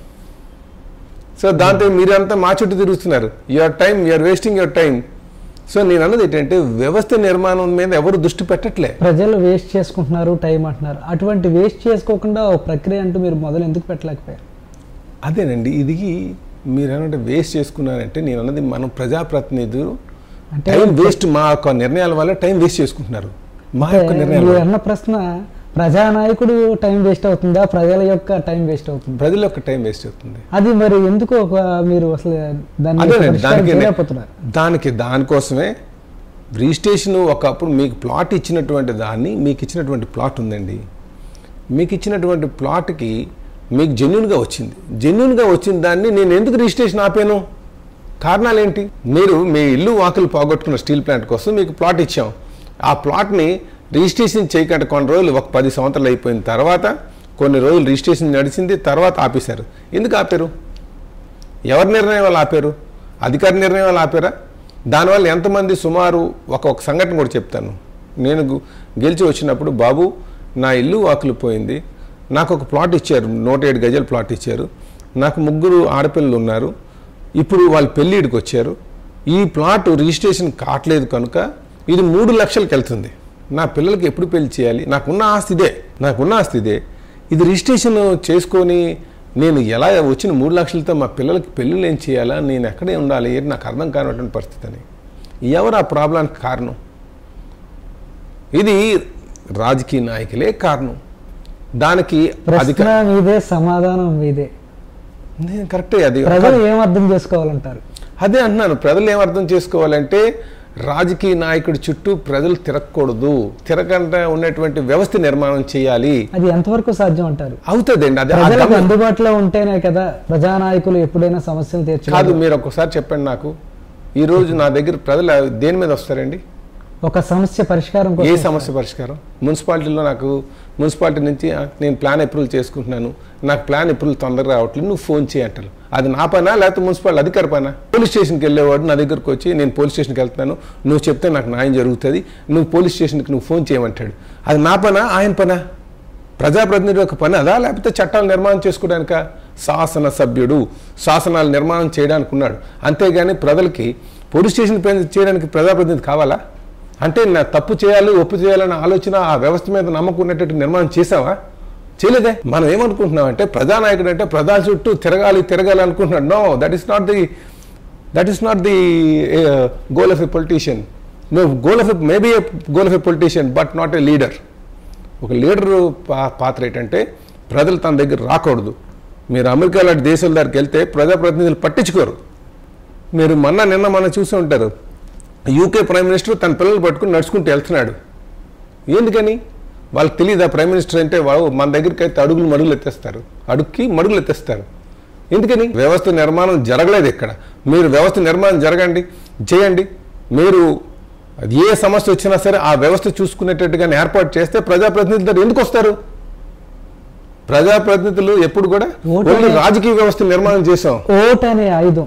సో దాంతో మీరంతా మా చుట్టూ తిరుగుతున్నారు your time you are wasting your time so నేను అన్నది ఏంటంటే వ్యవస్థ నిర్మాణం మీద ఎవరు దృష్టి పెట్టట్లే ప్రజలు వేస్ట్ చేసుకుంటున్నారు టైం అంటున్నారు అటువంటి వేస్ట్ చేసుకోకుండా ఒక ప్రక్రియ అంటూ మీరు మొదలు ఎందుకు పెట్టలేకపోయారు అదేనండి ఇది మీరు అన్నట్టు వేస్ట్ చేసుకున్నారంటే నేను అన్నది మనం ప్రజాప్రతినిధులు అంటే టైం వేస్ట్ మా యొక్క నిర్ణయాల వల్ల టైం వేస్ట్ చేసుకుంటున్నారు మా యొక్క నిర్ణయాల మీరు వల్ల. అన్న ప్రశ్న ప్రజానాయకుడు టైం వేస్ట్ అవుతుందా ప్రజల యొక్క టైం వేస్ట్ అవుతుందా ప్రజల యొక్క టైం వేస్ట్ అవుతుంది అది మరి ఎందుకు ఒక మీరు అసలు దాన్ని అదేనండి పరిష్కారం దానికి చేయలేకపోతున్నారు దానికి దానికోసమే రిజిస్ట్రేషన్ ఒకప్పుడు మీకు ప్లాట్ ఇచ్చినటువంటి దాన్ని మీకు ఇచ్చినటువంటి ప్లాట్ ఉందండి మీకు ఇచ్చినటువంటి ప్లాట్కి మీకు జెన్యున్గా వచ్చింది జెన్యున్గా వచ్చిన దాన్ని నేను ఎందుకు రిజిస్ట్రేషన్ ఆపాను కారణాలు ఏంటి మీరు మీ ఇల్లు వాకులు పోగొట్టుకున్న స్టీల్ ప్లాంట్ కోసం మీకు ప్లాట్ ఇచ్చాం ఆ ప్లాట్ని రిజిస్ట్రేషన్ చేయకుండా కొన్ని రోజులు ఒక పది సంవత్సరాలు అయిపోయిన తర్వాత కొన్ని రోజులు రిజిస్ట్రేషన్ నడిచింది తర్వాత ఆపేశారు ఎందుకు ఆపారు ఎవరి నిర్ణయం వల్ల ఆపారు అధికారి నిర్ణయం వల్ల ఆపారా దానివల్ల ఎంతమంది సుమారు ఒక ఒక సంఘటన కూడా చెప్తాను నేను గు- గెలిచి వచ్చినప్పుడు బాబు నా ఇల్లు వాకులు పోయింది నాకు ఒక ప్లాట్ ఇచ్చారు నూట ఏడు గజాల ప్లాట్ ఇచ్చారు నాకు ముగ్గురు ఆడపిల్లలు ఉన్నారు ఇప్పుడు వాళ్ళు పెళ్ళిడికి వచ్చారు ఈ ప్లాట్ రిజిస్ట్రేషన్ కావట్లేదు కనుక ఇది మూడు లక్షలకు వెళ్తుంది నా పిల్లలకి ఎప్పుడు పెళ్లి చేయాలి నాకున్న ఆస్తి ఇదే నాకున్న ఆస్తి ఇదే ఇది రిజిస్ట్రేషన్ చేసుకొని నేను ఎలా వచ్చిన మూడు లక్షలతో మా పిల్లలకి పెళ్ళిళ్ళు ఏం చేయాలా నేను ఎక్కడే ఉండాలి ఏంటి నాకు అర్థం కానటువంటి పరిస్థితి అని ఎవరు ఆ ప్రాబ్లానికి కారణం ఇది రాజకీయ నాయకులే కారణం దానికి ప్రశ్న అధిక మీదే సమాధానం మీదే నేను కరెక్టే అది ప్రజలు ఏం అర్థం చేసుకోవాలంటారు అదే అంటున్నాను ప్రజలు ఏం అర్థం చేసుకోవాలంటే రాజకీయ నాయకుడి చుట్టూ ప్రజలు తిరగకూడదు తిరగకుండా ఉన్నటువంటి వ్యవస్థ నిర్మాణం చేయాలి అది ఎంతవరకు సాధ్యం అంటారు అవుతుందండి అది ఆ ప్రజలకు గమ- అందుబాటులో ఉంటేనే కదా ప్రజానాయకులు ఎప్పుడైనా సమస్యలు కాదు తీర్చలేదు మీరు ఒకసారి చెప్పండి నాకు ఈ రోజు నా దగ్గర ప్రజలు దేని మీద వస్తారండి ఒక సమస్య పరిష్కారం ఏ కోసం సమస్య పరిష్కారం మున్సిపాలిటీలో నాకు మున్సిపాలిటీ నుంచి "ఆ, నేను ప్లాన్ అప్రూవల్ చేసుకుంటున్నాను నాకు ప్లాన్ అప్రూవల్ తొందరగా రావట్లేదు నువ్వు ఫోన్ చేయి అంటారు అది నా పనా లేకపోతే మున్సిపాలిటీ అధికారి పనా పోలీస్ స్టేషన్కి వెళ్ళేవాడు నా దగ్గరకు వచ్చి నేను పోలీస్ స్టేషన్కి వెళ్తున్నాను నువ్వు చెప్తే నాకు న్యాయం జరుగుతుంది నువ్వు పోలీస్ స్టేషన్కి నువ్వు ఫోన్ చేయమంటాడు అది నా పనా ఆయన పనా ప్రజాప్రతినిధి యొక్క పని అదా లేకపోతే చట్టాలు నిర్మాణం చేసుకోవడానిక శాసన సభ్యుడు శాసనాలు నిర్మాణం చేయడానికి ఉన్నాడు అంతేగాని ప్రజలకి పోలీస్ స్టేషన్ పని చేయడానికి ప్రజాప్రతినిధి కావాలా అంటే నా తప్పు చేయాలి ఒప్పు చేయాలన్న ఆలోచన ఆ వ్యవస్థ మీద నమ్మకం ఉన్నట్టు నిర్మాణం చేసావా చేయలేదే మనం ఏమనుకుంటున్నాం అంటే ప్రజానాయకుడు అంటే ప్రజల చుట్టూ తిరగాలి తిరగాలి అనుకుంటున్నాడు no that is not the that is not the goal of a politician no goal of a maybe a goal of a politician but not a leader ఒక లీడర్ పా- పాత్ర ఏంటంటే ప్రజలు తన దగ్గర రాకూడదు మీరు అమెరికా లాంటి దేశాల దగ్గరికి వెళ్తే ప్రజాప్రతినిధులు పట్టించుకోరు మీరు మొన్న నిన్న మనం చూసి ఉంటారు యూకే ప్రైమ్ మినిస్టర్ తన పిల్లలు పట్టుకుని నడుచుకుంటూ వెళ్తున్నాడు ఎందుకని వాళ్ళకి తెలియదా ప్రైమ్ మినిస్టర్ అంటే వాళ్ళు మన దగ్గరికి అయితే అడుగులు మడుగులు ఎత్తేస్తారు అడుక్కి మడుగులు ఎత్తేస్తారు ఎందుకని వ్యవస్థ నిర్మాణం జరగలేదు ఇక్కడ మీరు వ్యవస్థ నిర్మాణం జరగండి చేయండి మీరు అది ఏ సమస్య వచ్చినా సరే ఆ వ్యవస్థ చూసుకునేటట్టుగా ఏర్పాటు చేస్తే ప్రజాప్రతినిధులు దగ్గర ఎందుకు వస్తారు ప్రజాప్రతినిధులు ఎప్పుడు కూడా ఓటు ఓన్లీ అనే- రాజకీయ వ్యవస్థ నిర్మాణం చేసాం ఓట్ అనే ఆయుధం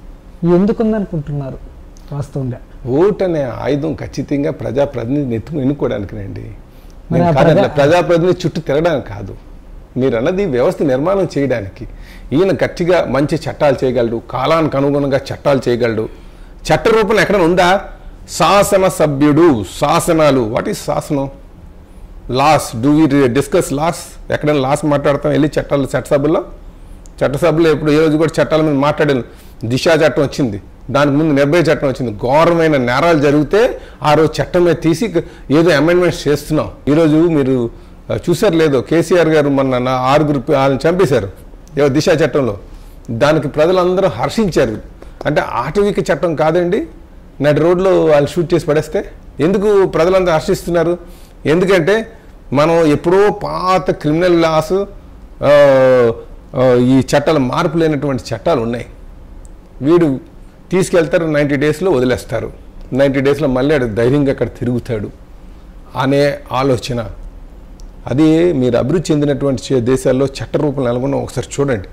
ఎందుకుందనుకుంటున్నారు వాస్తవంగా ఓట్ అనే ఆయుధం ఖచ్చితంగా ప్రజాప్రతినిధిని ఎత్తు ఎన్నుకోవడానికినండి మరి నేను ఆ కాదట్లా ప్రజా- ప్రజాప్రతినిధి చుట్టూ తిరగడానికి కాదు మీరు అన్నది వ్యవస్థ నిర్మాణం చేయడానికి ఈయన గట్టిగా మంచి చట్టాలు చేయగలడు కాలానికి అనుగుణంగా చట్టాలు చేయగలడు చట్ట రూపం ఎక్కడ ఉందా శాసన సభ్యుడు శాసనాలు వాట్ ఈస్ శాసనం laws do we discuss laws ఎక్కడైనా లాస్ మాట్లాడతాం వెళ్ళి చట్టాలు చట్టసభల్లో చట్టసభలో ఎప్పుడు ఏ రోజు కూడా చట్టాల మీద మాట్లాడాను దిశా చట్టం వచ్చింది దానికి ముందు నిర్భయ చట్టం వచ్చింది ఘోరమైన నేరాలు జరిగితే ఆ రోజు చట్టం మీద తీసి ఏదో అమెండ్మెంట్స్ చేస్తున్నాం ఈరోజు మీరు ఆ, చూసారు లేదో కేసీఆర్ గారు మొన్న నా ఆరుగురు పి- వాళ్ళని చంపేశారు ఏవో దిశా చట్టంలో దానికి ప్రజలందరూ హర్షించారు అంటే ఆటవిక చట్టం కాదండి నడి రోడ్లో వాళ్ళు షూట్ చేసి పడేస్తే ఎందుకు ప్రజలందరూ హర్షిస్తున్నారు ఎందుకంటే మనం ఎప్పుడో పాత క్రిమినల్ లాస్ ఆ, ఆ, ఈ చట్టాలు మార్పు లేనటువంటి చట్టాలు ఉన్నాయి వీడు తీసుకెళ్తారు నైంటీ డేస్లో వదిలేస్తారు నైంటీ డేస్లో మళ్ళీ ఆడు ధైర్యంగా అక్కడ తిరుగుతాడు అనే ఆలోచన అది మీరు అభివృద్ధి చెందినటువంటి చే- దేశాల్లో చట్ట రూపంలో నెలకొన్న ఒకసారి చూడండి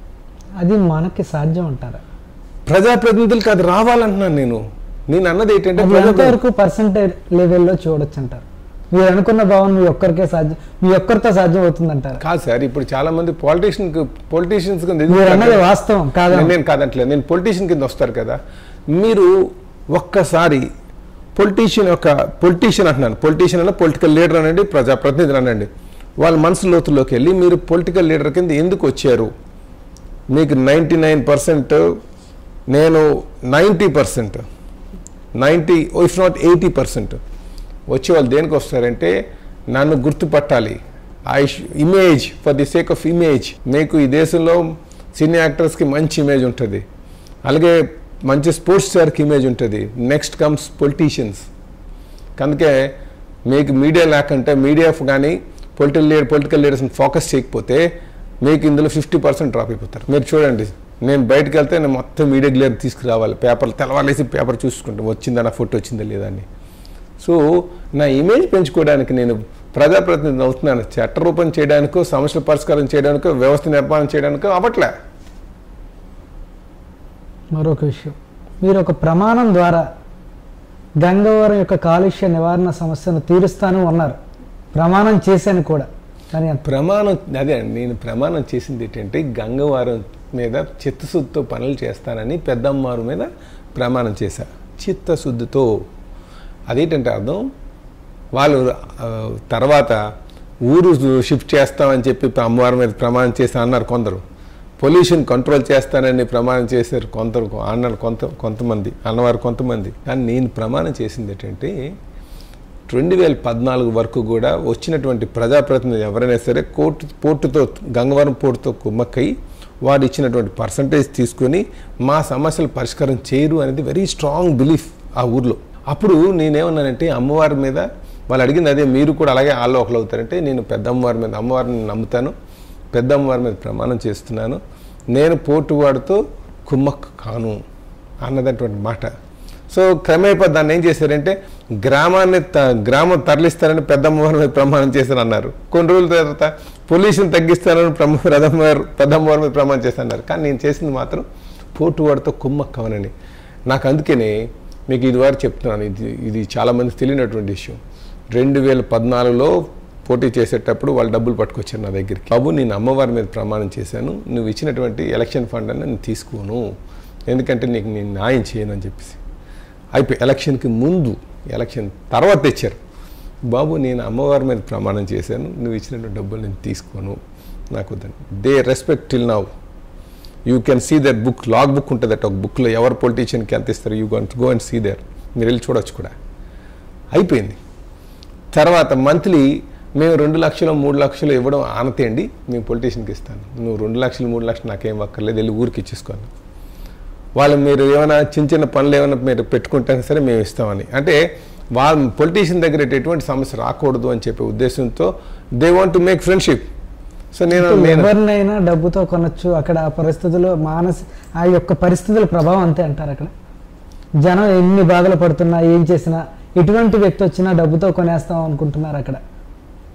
అది మనకి సాధ్యం అంటారా ప్రజాప్రతినిధులకు అది రావాలంటున్నాను నేను నేను అన్నది ఏంటంటే అది ప్రజాప్రతి- ఎంతవరకు పర్సంటేజ్ లెవెల్లో చూడొచ్చు అంటారు మీరు అనుకున్న భావన మీ ఒక్కరికే సాధ్యం మీ ఒక్కరితో సాధ్యం అవుతుంది అంటారు కాదు సార్ ఇప్పుడు చాలా మంది పొలిటీషియన్ పొలిటీషియన్స్ మీరు అన్నది వాస్తవం కాదా నేను కాదంటలేదు నేను పొలిటీషియన్ కింద వస్తారు కదా మీరు ఒక్కసారి పొలిటీషియన్ యొక్క పొలిటీషియన్ అంటున్నాను పొలిటీషియన్ అన్న పొలిటికల్ లీడర్ అనండి ప్రజాప్రతినిధులు అనండి వాళ్ళ మనసు లోతుల్లోకి వెళ్ళి మీరు పొలిటికల్ లీడర్ కింద ఎందుకు వచ్చారు మీకు నైంటీ నైన్ పర్సెంట్ నేను ninety percent ninety if not eighty percent వచ్చే వాళ్ళు దేనికి వస్తారంటే నన్ను గుర్తుపట్టాలి I image for the sake of image మీకు ఈ దేశంలో సినీ యాక్టర్స్కి మంచి ఇమేజ్ ఉంటుంది అలాగే మంచి స్పోర్ట్స్ స్టార్కి ఇమేజ్ ఉంటుంది నెక్స్ట్ కమ్స్ పొలిటీషియన్స్ కనుకే మీకు మీడియా లేకుంటే మీడియా కానీ పొలిటికల్ లీడర్ పొలిటికల్ లీడర్స్ని ఫోకస్ చేయకపోతే మీకు ఇందులో ఫిఫ్టీ పర్సెంట్ డ్రాప్ అయిపోతారు మీరు చూడండి నేను బయటకు వెళ్తే నేను మొత్తం మీడియా గ్లేర్ తీసుకురావాలి పేపర్లు తెలవాలేసి పేపర్ చూసుకుంటాం వచ్చిందా నా ఫోటో వచ్చిందా లేదా అని సో నా ఇమేజ్ పెంచుకోవడానికి నేను ప్రజాప్రతినిధి అవుతున్నాను చట్టరూపం చేయడానికో సమస్యల పరిష్కారం చేయడానికో వ్యవస్థ నిర్మాణం చేయడానికో అవ్వట్లే మరొక విషయం మీరు ఒక ప్రమాణం ద్వారా గంగవరం యొక్క కాలుష్య నివారణ సమస్యను తీరుస్తాను అన్నారు ప్రమాణం చేశాను కూడా కానీ అంత ప్రమాణం అదే అండి నేను ప్రమాణం చేసింది ఏంటంటే గంగవారం మీద చిత్తశుద్ధితో పనులు చేస్తానని పెద్దమ్మవారి మీద ప్రమాణం చేశా చిత్తశుద్ధితో అదేంటంటే అర్థం వాళ్ళు ఆ, తర్వాత ఊరు షిఫ్ట్ చేస్తామని చెప్పి అమ్మవారి మీద ప్రమాణం చేసి అన్నారు కొందరు పొల్యూషన్ కంట్రోల్ చేస్తానని ప్రమాణం చేశారు కొందరు అన్నారు కొంత కొంతమంది అన్నవారు కొంతమంది కానీ నేను ప్రమాణం చేసింది ఏంటంటే రెండు వేల పద్నాలుగు వరకు కూడా వచ్చినటువంటి ప్రజాప్రతినిధి ఎవరైనా సరే కోర్టు పోర్టుతో గంగవరం పోర్టుతో కుమ్మక్కై వారు ఇచ్చినటువంటి పర్సంటేజ్ తీసుకొని మా సమస్యలు పరిష్కారం చేయరు అనేది వెరీ స్ట్రాంగ్ బిలీఫ్ ఆ ఊర్లో అప్పుడు నేనేమన్నానంటే అమ్మవారి మీద వాళ్ళు అడిగింది అదే మీరు కూడా అలాగే ఆల్లో ఒకరు అవుతారంటే నేను పెద్ద అమ్మవారి మీద అమ్మవారిని నమ్ముతాను పెద్ద అమ్మవారి మీద ప్రమాణం చేస్తున్నాను నేను పోర్టు వాడితో కుమ్మక్కు కాను అన్నదటువంటి మాట సో క్రమేపా దాన్ని ఏం చేశారంటే గ్రామాన్ని త- గ్రామం తరలిస్తారని పెద్దమ్మవారి మీద ప్రమాణం చేశారు అన్నారు కొన్ని రోజుల తర్వాత పొల్యూషన్ తగ్గిస్తారని ప్రమ పెద్దమ్మవారు పెద్దమ్మవారి మీద ప్రమాణం చేశారన్నారు కానీ నేను చేసింది మాత్రం పోటు వాడితో కుమ్మక్కవనని నాకు అందుకనే మీకు ఇది వారు చెప్తున్నాను ఇది ఇది చాలామంది తెలియనటువంటి విషయం రెండు వేల పద్నాలుగులో పోటీ చేసేటప్పుడు వాళ్ళు డబ్బులు పట్టుకొచ్చారు నా దగ్గరికి బాబు నేను అమ్మవారి మీద ప్రమాణం చేశాను నువ్వు ఇచ్చినటువంటి ఎలక్షన్ ఫండ్ అని నేను తీసుకోను ఎందుకంటే నీకు నేను న్యాయం చేయను అని చెప్పేసి అయిపోయి ఎలక్షన్కి ముందు ఎలక్షన్ తర్వాత తెచ్చారు బాబు నేను అమ్మవారి మీద ప్రమాణం చేశాను నువ్వు ఇచ్చినటువంటి డబ్బులు నేను తీసుకోను నాకు they respect till now you can see that book log book ఉంటుంది అట్ ఒక బుక్లో ఎవరు పొలిటీషియన్కి ఎంత ఇస్తారు you gonna go and see there మీరు వెళ్ళి చూడొచ్చు కూడా అయిపోయింది తర్వాత మంత్లీ మేము రెండు లక్షలు మూడు లక్షలు ఇవ్వడం ఆనతేయండి మేము పొలిటీషియన్కి ఇస్తాను నువ్వు రెండు లక్షలు మూడు లక్షలు నాకేం అక్కర్లేదు వెళ్ళి ఊరికి ఇచ్చేసుకోను వాళ్ళు మీరు ఏమైనా చిన్న చిన్న పనులు ఏమైనా మీరు పెట్టుకుంటే సరే మేము ఇస్తామని అంటే వాళ్ళ పొలిటీషియన్ దగ్గర ఎటువంటి సమస్య రాకూడదు అని చెప్పే ఉద్దేశంతో they want to make friendship so నేను నేను ఎవరినైనా డబ్బుతో కొనొచ్చు అక్కడ ఆ పరిస్థితుల్లో మానసి ఆ యొక్క పరిస్థితుల ప్రభావం అంతే అంటారు అక్కడ జనం ఎన్ని బాధలు పడుతున్నా ఏం చేసినా ఇటువంటి వ్యక్తి వచ్చినా డబ్బుతో కొనేస్తాం అనుకుంటున్నారు అక్కడ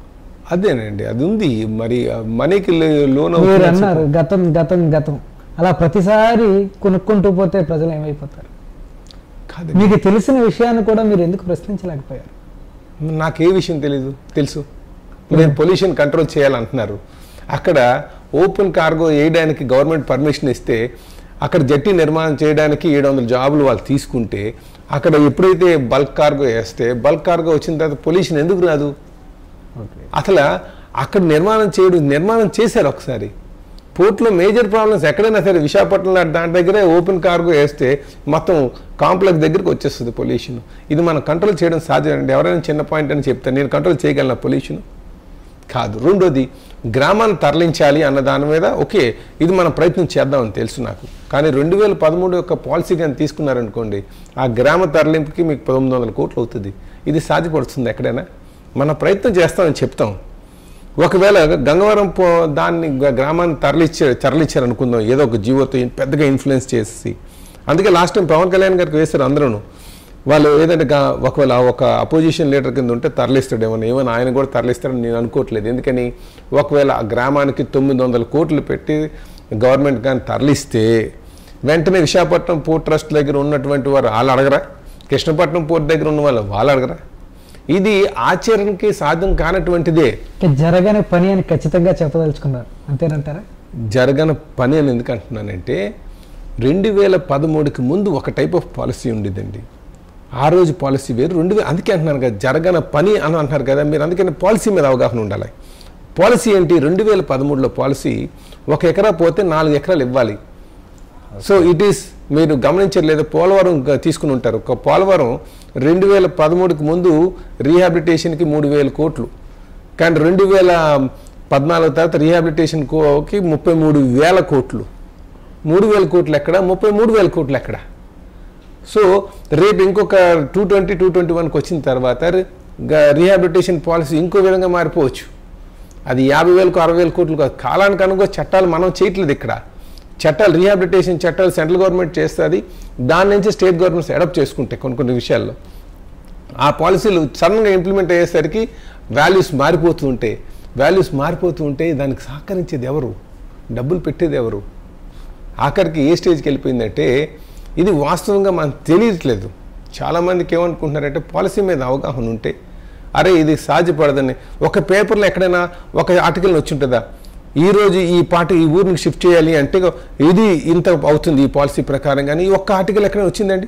అదేనండి అది ఉంది మరి ఆ మనీకి లోన్ మీరు అన్నారు గతం గతం గతం అలా ప్రతిసారి కొనుక్కుంటూ పోతే ప్రజలు ఏమైపోతారు కాదు మీకు తెలిసిన విషయాన్ని కూడా మీరు ఎందుకు ప్రశ్నించలేకపోయారు నాకు ఏ విషయం తెలీదు తెలుసు నేను పొల్యూషన్ కంట్రోల్ చేయాలంటున్నారు అక్కడ ఓపెన్ కార్గో వేయడానికి గవర్నమెంట్ పర్మిషన్ ఇస్తే అక్కడ జట్టి నిర్మాణం చేయడానికి ఏడు వందల జాబులు వాళ్ళు తీసుకుంటే అక్కడ ఎప్పుడైతే బల్క్ కార్గో వేస్తే బల్క్ కార్గో వచ్చిన తర్వాత పొల్యూషన్ ఎందుకు రాదు ఓకే అసలు అక్కడ నిర్మాణం చేయడం నిర్మాణం చేశారు ఒకసారి పోర్ట్లో మేజర్ ప్రాబ్లమ్స్ ఎక్కడైనా సరే విశాఖపట్నం లాంటి దాని దగ్గరే ఓపెన్ కార్గో వేస్తే మొత్తం కాంప్లెక్స్ దగ్గరికి వచ్చేస్తుంది పొల్యూషన్ ఇది మనం కంట్రోల్ చేయడం సాధ్యం అండి ఎవరైనా చిన్న పాయింట్ అని చెప్తాను నేను కంట్రోల్ చేయగలను పొల్యూషన్ కాదు రెండోది గ్రామాన్ని తరలించాలి అన్న దాని మీద ఓకే ఇది మనం ప్రయత్నం చేద్దామని తెలుసు నాకు కానీ రెండు వేల పదమూడు యొక్క పాలసీ కానీ తీసుకున్నారనుకోండి ఆ గ్రామ తరలింపుకి మీకు తొమ్మిది వందల కోట్లు అవుతుంది ఇది సాధ్యపడుతుంది ఎక్కడైనా మన ప్రయత్నం చేస్తామని చెప్తాం ఒకవేళ గంగవరం పో దాన్ని గ- గ్రామాన్ని తరలిచ్చారు తరలిచ్చారు అనుకుందాం ఏదో ఒక జీవోతో ఇన్- పెద్దగా ఇన్ఫ్లుయెన్స్ చేసి అందుకే లాస్ట్ టైం పవన్ కళ్యాణ్ గారికి వేశారు అందరూ వాళ్ళు ఏదంటే గా- ఒకవేళ ఒక అపోజిషన్ లీడర్ కింద ఉంటే తరలిస్తాడేమో ఏమో ఆయన కూడా తరలిస్తాడని నేను అనుకోవట్లేదు ఎందుకని ఒకవేళ ఆ గ్రామానికి తొమ్మిది వందల కోట్లు పెట్టి గవర్నమెంట్ కానీ తరలిస్తే వెంటనే విశాఖపట్నం పోర్ట్ ట్రస్ట్ దగ్గర ఉన్నటువంటి వారు వాళ్ళు అడగరా కృష్ణపట్నం పోర్ట్ దగ్గర ఉన్న వాళ్ళు వాళ్ళు అడగరా ఇది ఆచరణకి సాధ్యం కానటువంటిదే ఇక జరగని పని అని ఖచ్చితంగా చెప్పదలుచుకున్నారు అంతేనంటారా జరగని పని అని ఎందుకు అంటున్నానంటే రెండు వేల పదమూడుకి ముందు ఒక టైప్ ఆఫ్ పాలసీ ఉండేదండి ఆ రోజు పాలసీ వేరు రెండు వే- అందుకే అంటున్నాను కదా జరగని పని అని అంటున్నారు కదా మీరు అందుకని పాలసీ మీద అవగాహన ఉండాలి పాలసీ ఏంటి రెండు వేల పదమూడులో పాలసీ ఒక ఎకరా పోతే నాలుగు ఎకరాలు ఇవ్వాలి సో ఇట్ ఈస్ మీరు గమనించలేదు పోలవరం గ- తీసుకుని ఉంటారు ఒక పోలవరం రెండు వేల పదమూడుకి ముందు రీహాబిలిటేషన్కి మూడు వేల కోట్లు కానీ రెండు వేల పద్నాలుగు తర్వాత రీహాబిలిటేషన్ కోకి ముప్పై మూడు వేల కోట్లు మూడు వేల కోట్లు ఎక్కడ ముప్పై మూడు వేల కోట్లు ఎక్కడ సో రేపు ఇంకొక టూ ట్వంటీ టూ ట్వంటీ వన్కి వచ్చిన తర్వాత రీహాబిలిటేషన్ పాలసీ ఇంకో విధంగా మారిపోవచ్చు అది యాభై వేలకు అరవై వేల కోట్లు కాదు కాలానికి అనుకో చట్టాలు మనం చేయట్లేదు ఇక్కడ చట్టాలు రీహాబిలిటేషన్ చట్టాలు సెంట్రల్ గవర్నమెంట్ చేస్తుంది దాని నుంచి స్టేట్ గవర్నమెంట్స్ అడాప్ట్ చేసుకుంటాయి కొన్ని కొన్ని విషయాల్లో ఆ పాలసీలు సడన్గా ఇంప్లిమెంట్ అయ్యేసరికి వాల్యూస్ మారిపోతూ ఉంటాయి వాల్యూస్ మారిపోతూ ఉంటే దానికి సహకరించేది ఎవరు డబ్బులు పెట్టేది ఎవరు ఆఖరికి ఏ స్టేజ్కి వెళ్ళిపోయిందంటే ఇది వాస్తవంగా మనకు తెలియట్లేదు చాలామందికి ఏమనుకుంటున్నారంటే పాలసీ మీద అవగాహన ఉంటే అరే ఇది సాధ్యపడదని ఒక పేపర్లో ఎక్కడైనా ఒక ఆర్టికల్ వచ్చి ఉంటుందా ఈ రోజు ఈ పాట ఈ ఊరికి షిఫ్ట్ చేయాలి అంటే ఇది ఇంత అవుతుంది ఈ పాలసీ ప్రకారం కానీ ఈ ఒక్క ఆర్టికల్ ఎక్కడైనా వచ్చిందండి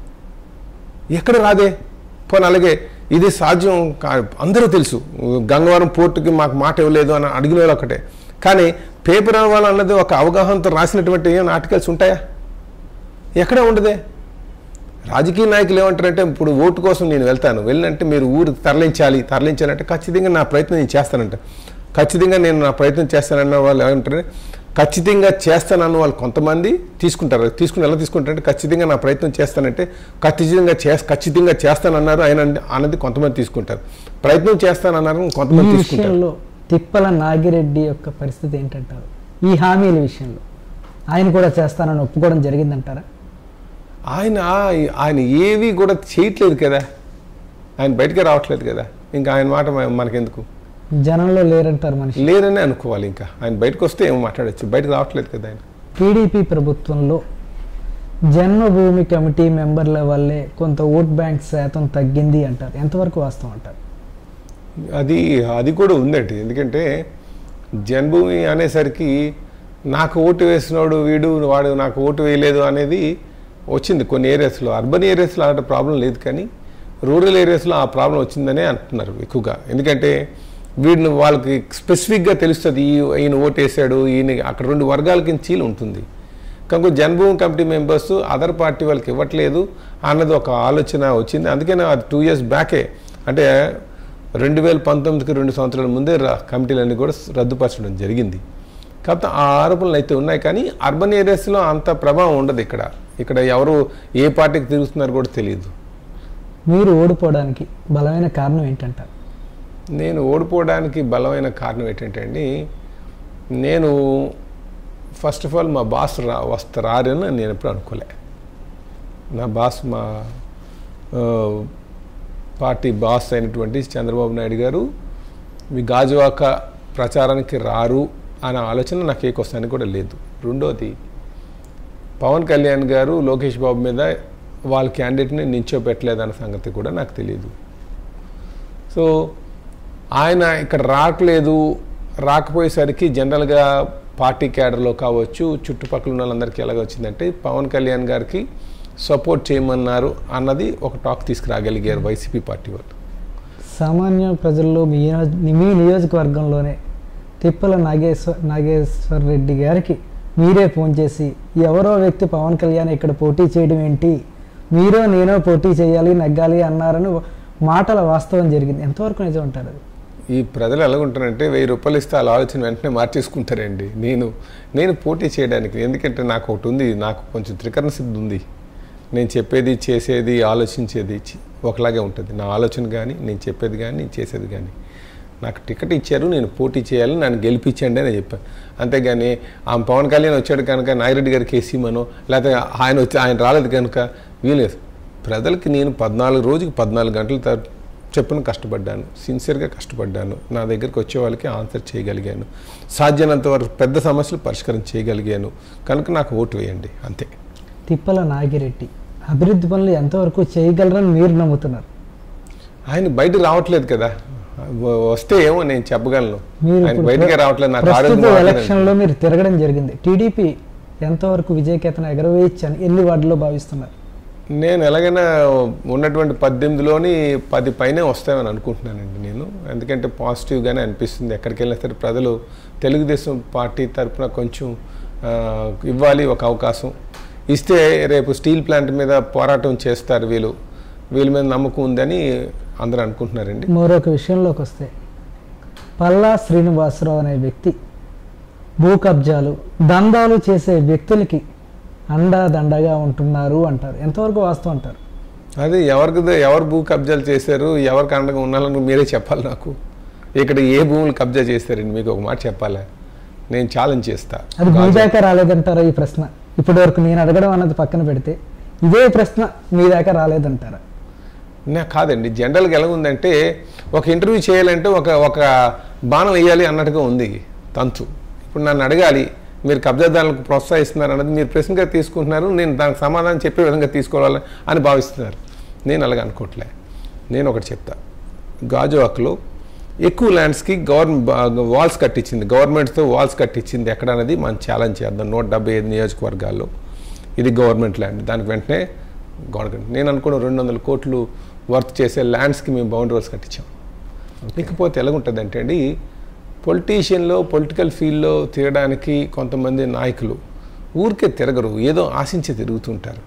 ఎక్కడ రాదే పోనీ అలాగే ఇది సాధ్యం కా అందరూ తెలుసు గంగవరం పోర్టుకి మాకు మాట ఇవ్వలేదు అని అడిగిన వాళ్ళు ఒకటే కానీ పేపర్ అవ్వాలి అన్నది ఒక అవగాహనతో రాసినటువంటి ఏమైనా ఆర్టికల్స్ ఉంటాయా ఎక్కడ ఉండదే రాజకీయ నాయకులు ఏమంటారంటే ఇప్పుడు ఓటు కోసం నేను వెళ్తాను వెళ్ళినంటే మీరు ఊరు తరలించాలి తరలించాలంటే ఖచ్చితంగా నా ప్రయత్నం నేను చేస్తానంట ఖచ్చితంగా నేను నా ప్రయత్నం చేస్తానన్న వాళ్ళు ఏమంటారు ఖచ్చితంగా చేస్తానన్న వాళ్ళు కొంతమంది తీసుకుంటారు తీసుకుని ఎలా తీసుకుంటారంటే ఖచ్చితంగా నా ప్రయత్నం చేస్తానంటే ఖచ్చితంగా చే ఖచ్చితంగా చేస్తానన్నారు ఆయన అన్నది కొంతమంది తీసుకుంటారు ప్రయత్నం చేస్తానన్నారు ఈ కొంతమంది తీసుకుంటారు విషయంలో తిప్పల నాగిరెడ్డి యొక్క పరిస్థితి ఏంటంటారు ఈ హామీల విషయంలో ఆయన కూడా చేస్తానని ఒప్పుకోవడం జరిగిందంటారా ఆయన ఆయన ఏవి కూడా చేయట్లేదు కదా ఆయన బయటకే రావట్లేదు కదా ఇంకా ఆయన మాట మ- మనకెందుకు జనంలో లేరంటారు మనిషి లేరనే అనుకోవాలి ఇంకా ఆయన బయటకు వస్తే ఏమో మాట్లాడచ్చు బయటకు రావట్లేదు కదా ఆయన టీడీపీ ప్రభుత్వంలో జన్మభూమి కమిటీ మెంబర్ల వల్లే కొంత ఓట్ బ్యాంక్ శాతం తగ్గింది అంటారు ఎంతవరకు వాస్తవం అంటారు అది అది కూడా ఉందండి ఎందుకంటే జన్మభూమి అనేసరికి నాకు ఓటు వేసినోడు వీడు వాడు నాకు ఓటు వేయలేదు అనేది వచ్చింది కొన్ని ఏరియాస్లో అర్బన్ ఏరియాస్లో అలాంటి ప్రాబ్లం లేదు కానీ రూరల్ ఏరియాస్లో ఆ ప్రాబ్లం వచ్చిందనే అంటున్నారు ఎక్కువగా ఎందుకంటే వీడిని వాళ్ళకి స్పెసిఫిక్గా తెలుస్తుంది ఈ ఈయన ఓటు వేసాడు ఈయన అక్కడ రెండు వర్గాల కింద చీలు ఉంటుంది కాకపోతే Janmabhoomi committee members other party వాళ్ళకి ఇవ్వట్లేదు అన్నది ఒక ఆలోచన వచ్చింది అందుకనే అది టూ ఇయర్స్ బ్యాకే అంటే రెండు వేల పంతొమ్మిదికి రెండు సంవత్సరాల ముందే ర- కమిటీలన్నీ కూడా రద్దుపరచడం జరిగింది కాకపోతే ఆ ఆరోపణలు అయితే ఉన్నాయి కానీ అర్బన్ ఏరియాస్లో అంత ప్రభావం ఉండదు ఇక్కడ ఇక్కడ ఎవరు ఏ పార్టీకి తిరుగుతున్నారో కూడా తెలియదు మీరు ఓడిపోవడానికి బలమైన కారణం ఏంటంటారు నేను ఓడిపోవడానికి బలమైన కారణం ఏంటంటే అండి నేను ఫస్ట్ ఆఫ్ ఆల్ మా బాస్ రా వస్తా రారని నేను ఎప్పుడు అనుకోలే నా బాస్ మా ఆ, పార్టీ బాస్ అయినటువంటి చంద్రబాబు నాయుడు గారు మీ గాజువాక ప్రచారానికి రారు అనే ఆలోచన నాకు ఏ వస్తానికి కూడా లేదు రెండోది పవన్ కళ్యాణ్ గారు లోకేష్ బాబు మీద వాళ్ళ క్యాండిడేట్ని నించోపెట్టలేదన్న సంగతి కూడా నాకు తెలియదు సో ఆయన ఇక్కడ రావట్లేదు రాకపోయేసరికి జనరల్గా పార్టీ క్యాడర్లో కావచ్చు చుట్టుపక్కల ఉన్న వాళ్ళందరికీ ఎలాగ వచ్చిందంటే పవన్ కళ్యాణ్ గారికి సపోర్ట్ చేయమన్నారు అన్నది ఒక టాక్ తీసుకురాగలిగారు వైసీపీ పార్టీ వాళ్ళు సామాన్య ప్రజల్లో మీ నియోజ- మీ నియోజకవర్గంలోనే తిప్పల నాగేశ్వర్ నాగేశ్వర్ రెడ్డి గారికి మీరే ఫోన్ చేసి ఎవరో వ్యక్తి పవన్ కళ్యాణ్ ఇక్కడ పోటీ చేయడం ఏంటి మీరో నేనో పోటీ చేయాలి నగ్గాలి అన్నారని మాటల వాస్తవం జరిగింది ఎంతవరకు నిజం అంటారు అది ఈ ప్రజలు ఎలాగుంటారంటే వెయ్యి రూపాయలు ఇస్తే వాళ్ళ ఆలోచన వెంటనే మార్చేసుకుంటారండి నేను నేను పోటీ చేయడానికి ఎందుకంటే నాకు ఒకటి ఉంది నాకు కొంచెం త్రికరణ సిద్ధి ఉంది నేను చెప్పేది చేసేది ఆలోచించేది చి- ఒకలాగే ఉంటుంది నా ఆలోచన కానీ నేను చెప్పేది కానీ నేను చేసేది కానీ నాకు టికెట్ ఇచ్చారు నేను పోటీ చేయాలి నన్ను గెలిపించండి అని చెప్పాను అంతేగాని ఆ పవన్ కళ్యాణ్ వచ్చాడు కనుక నాగిరెడ్డి గారికి వేసిమనో లేకపోతే ఆయన వచ్చి ఆయన రాలేదు కనుక వీలేదు ప్రజలకి నేను పద్నాలుగు రోజుకి పద్నాలుగు గంటల త- చెప్పున కష్టపడ్డాను సిన్సియర్గా కష్టపడ్డాను నా దగ్గరికి వచ్చే వాళ్ళకి ఆన్సర్ చేయగలిగాను సాధ్యమైనంత వరకు పెద్ద సమస్యలు పరిష్కారం చేయగలిగాను కనుక నాకు ఓటు వేయండి అంతే తిప్పల నాగిరెడ్డి అభివృద్ధి పనులు ఎంతవరకు చేయగలరని మీరు నమ్ముతున్నారు ఆయన బయటకు రావట్లేదు కదా వ- వస్తే ఏమో నేను చెప్పగలను మీరు ఆయన ఇప్పుడు బయటకే రావట్లేదు నాకు ప్రస్తుత ఆరోగ్యం బాగోట్లేదండి. ఎలక్షన్లో మీరు తిరగడం జరిగింది టీడీపీ ఎంతవరకు విజయకేతన ఎగరవేయచ్చు అని ఎన్ని వార్డులో భావిస్తున్నారు నేను ఎలాగైనా ఉన్నటువంటి పద్దెనిమిదిలోని పది పైనే వస్తామని అనుకుంటున్నానండి నేను ఎందుకంటే పాజిటివ్గానే అనిపిస్తుంది ఎక్కడికి వెళ్ళినా సరే ప్రజలు తెలుగుదేశం పార్టీ తరఫున కొంచెం ఆ, ఇవ్వాలి ఒక అవకాశం ఇస్తే రేపు స్టీల్ ప్లాంట్ మీద పోరాటం చేస్తారు వీళ్ళు వీళ్ళ మీద నమ్మకం ఉందని అందరూ అనుకుంటున్నారండి మరొక విషయంలోకి వస్తే పల్లా శ్రీనివాసరావు అనే వ్యక్తి భూ కబ్జాలు దందాలు చేసే వ్యక్తులకి అండా దండగా ఉంటున్నారు అంటారు ఎంతవరకు వాస్తవం అంటారు అది ఎవరికి ఎవరు భూ కబ్జాలు చేశారు ఎవరికి అండగా ఉన్నారని మీరే చెప్పాలి నాకు ఇక్కడ ఏ భూములు కబ్జా చేస్తారండి మీకు ఒక మాట చెప్పాలా నేను ఛాలెంజ్ చేస్తా అది మీ దాకా రాలేదంటారా ఈ ప్రశ్న ఇప్పటి వరకు నేను అడగడం అన్నది పక్కన పెడితే ఇదే ప్రశ్న మీ దాకా రాలేదంటారా నా కాదండి జనరల్గా ఎలా ఉందంటే ఒక ఇంటర్వ్యూ చేయాలంటే ఒక ఒక బాణం వేయాలి అన్నట్టుగా ఉంది తంతు ఇప్పుడు నన్ను అడగాలి మీరు కబ్జాదారులకు ప్రోత్సహిస్తున్నారు అన్నది మీరు ప్రశ్నగా తీసుకుంటున్నారు నేను దానికి సమాధానం చెప్పే విధంగా తీసుకోవాలి అని భావిస్తున్నారు నేను అలాగ అనుకోవట్లే నేను ఒకటి చెప్తా గాజువాక్లో ఎక్కువ ల్యాండ్స్కి గవర్నమెంట్ వాల్స్ కట్టించింది గవర్నమెంట్తో వాల్స్ కట్టించింది ఎక్కడ అనేది మనం ఛాలెంజ్ చేద్దాం నూట డెబ్బై ఐదు నియోజకవర్గాల్లో ఇది గవర్నమెంట్ ల్యాండ్ దానికి వెంటనే గవర్నమెంట్ నేను అనుకున్న రెండు వందల కోట్లు వర్క్ చేసే ల్యాండ్స్కి మేము బౌండరీ వాల్స్ కట్టించాం ఇకపోతే ఎలాగుంటుంది అంటే అండి పొలిటీషియన్లో పొలిటికల్ ఫీల్డ్లో తిరగడానికి కొంతమంది నాయకులు ఊరికే తిరగరు ఏదో ఆశించి తిరుగుతుంటారు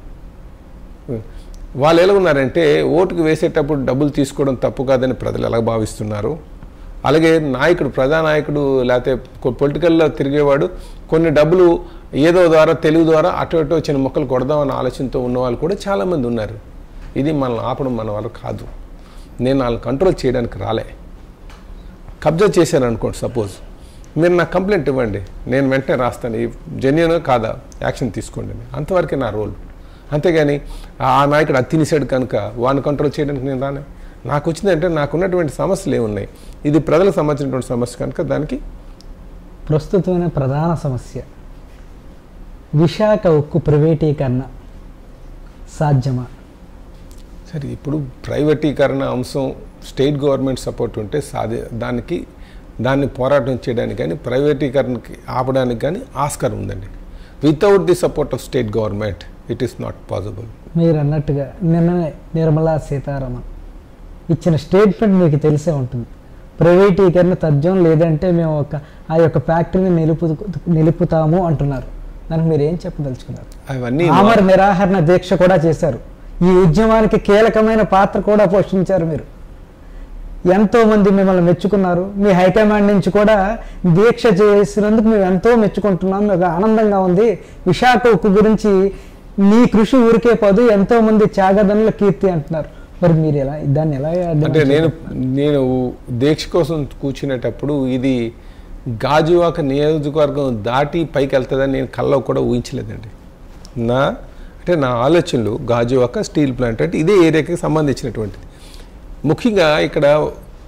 వాళ్ళు ఎలా ఉన్నారంటే ఓటుకు వేసేటప్పుడు డబ్బులు తీసుకోవడం తప్పు కాదని ప్రజలు ఎలా భావిస్తున్నారు అలాగే నాయకుడు ప్రజానాయకుడు లేకపోతే పొలిటికల్లో తిరిగేవాడు కొన్ని డబ్బులు ఏదో ద్వారా తెలుగు ద్వారా అటు అటు చిన్న మొక్కలు కొడదామన్న ఆలోచనతో ఉన్న వాళ్ళు కూడా చాలామంది ఉన్నారు ఇది మనల్ని ఆపడం మన వల్ల కాదు నేను వాళ్ళని కంట్రోల్ చేయడానికి రాలే కబ్జా చేశాను అనుకోండి సపోజ్ మీరు నాకు కంప్లైంట్ ఇవ్వండి నేను వెంటనే రాస్తాను ఈ జెన్యున్ కాదా యాక్షన్ తీసుకోండి అని. అంతవరకే నా రోల్ అంతేగాని ఆ నాయకుడు అది తినేసాడు కనుక వాడిని కంట్రోల్ చేయడానికి నేను రానే నాకు వచ్చిందంటే నాకున్నటువంటి సమస్యలు ఏమున్నాయి ఇది ప్రజలకు సంబంధించినటువంటి సమస్య కనుక దానికి ప్రస్తుతమైన ప్రధాన సమస్య విశాఖ ఉక్కు ప్రైవేటీకరణ సాధ్యమా సరే ఇప్పుడు ప్రైవేటీకరణ అంశం స్టేట్ గవర్నమెంట్ సపోర్ట్ ఉంటే సాధ్య దానికి దాన్ని పోరాటం చేయడానికి కానీ ప్రైవేటీకరణకి ఆపడానికి కానీ ఆస్కారం ఉందండి without the support of state government it is not possible మీరు అన్నట్టుగా నిన్ననే నిర్మలా సీతారామన్ ఇచ్చిన స్టేట్మెంట్ మీకు తెలిసే ఉంటుంది ప్రైవేటీకరణ తథ్యం లేదంటే మేము ఒక ఆ యొక్క ఫ్యాక్టరీని నిలుపు నిలుపుతాము అంటున్నారు దానికి మీరు ఏం చెప్పదలుచుకున్నారు అవన్నీ ఆమర నిరాహరణ దీక్ష కూడా చేశారు ఈ ఉద్యమానికి కీలకమైన పాత్ర కూడా పోషించారు మీరు ఎంతో మంది మిమ్మల్ని మెచ్చుకున్నారు మీ హైకమాండ్ నుంచి కూడా దీక్ష చేసినందుకు మేము ఎంతో మెచ్చుకుంటున్నాం మీకు ఆనందంగా ఉంది విశాఖ ఉక్కు గురించి నీ కృషి ఊరికే పోదు ఎంతో మంది త్యాగదనుల కీర్తి అంటున్నారు మరి మీరు ఎలా దాన్ని ఎలా అంటే నేను నేను దీక్ష కోసం కూర్చునేటప్పుడు ఇది గాజువాక నియోజకవర్గం దాటి పైకి వెళ్తుందని నేను కల్లో కూడా ఊహించలేదండి నా అంటే నా ఆలోచనలు గాజువాక స్టీల్ ప్లాంట్ అంటే ఇదే ఏరియాకి సంబంధించినటువంటిది ముఖ్యంగా ఇక్కడ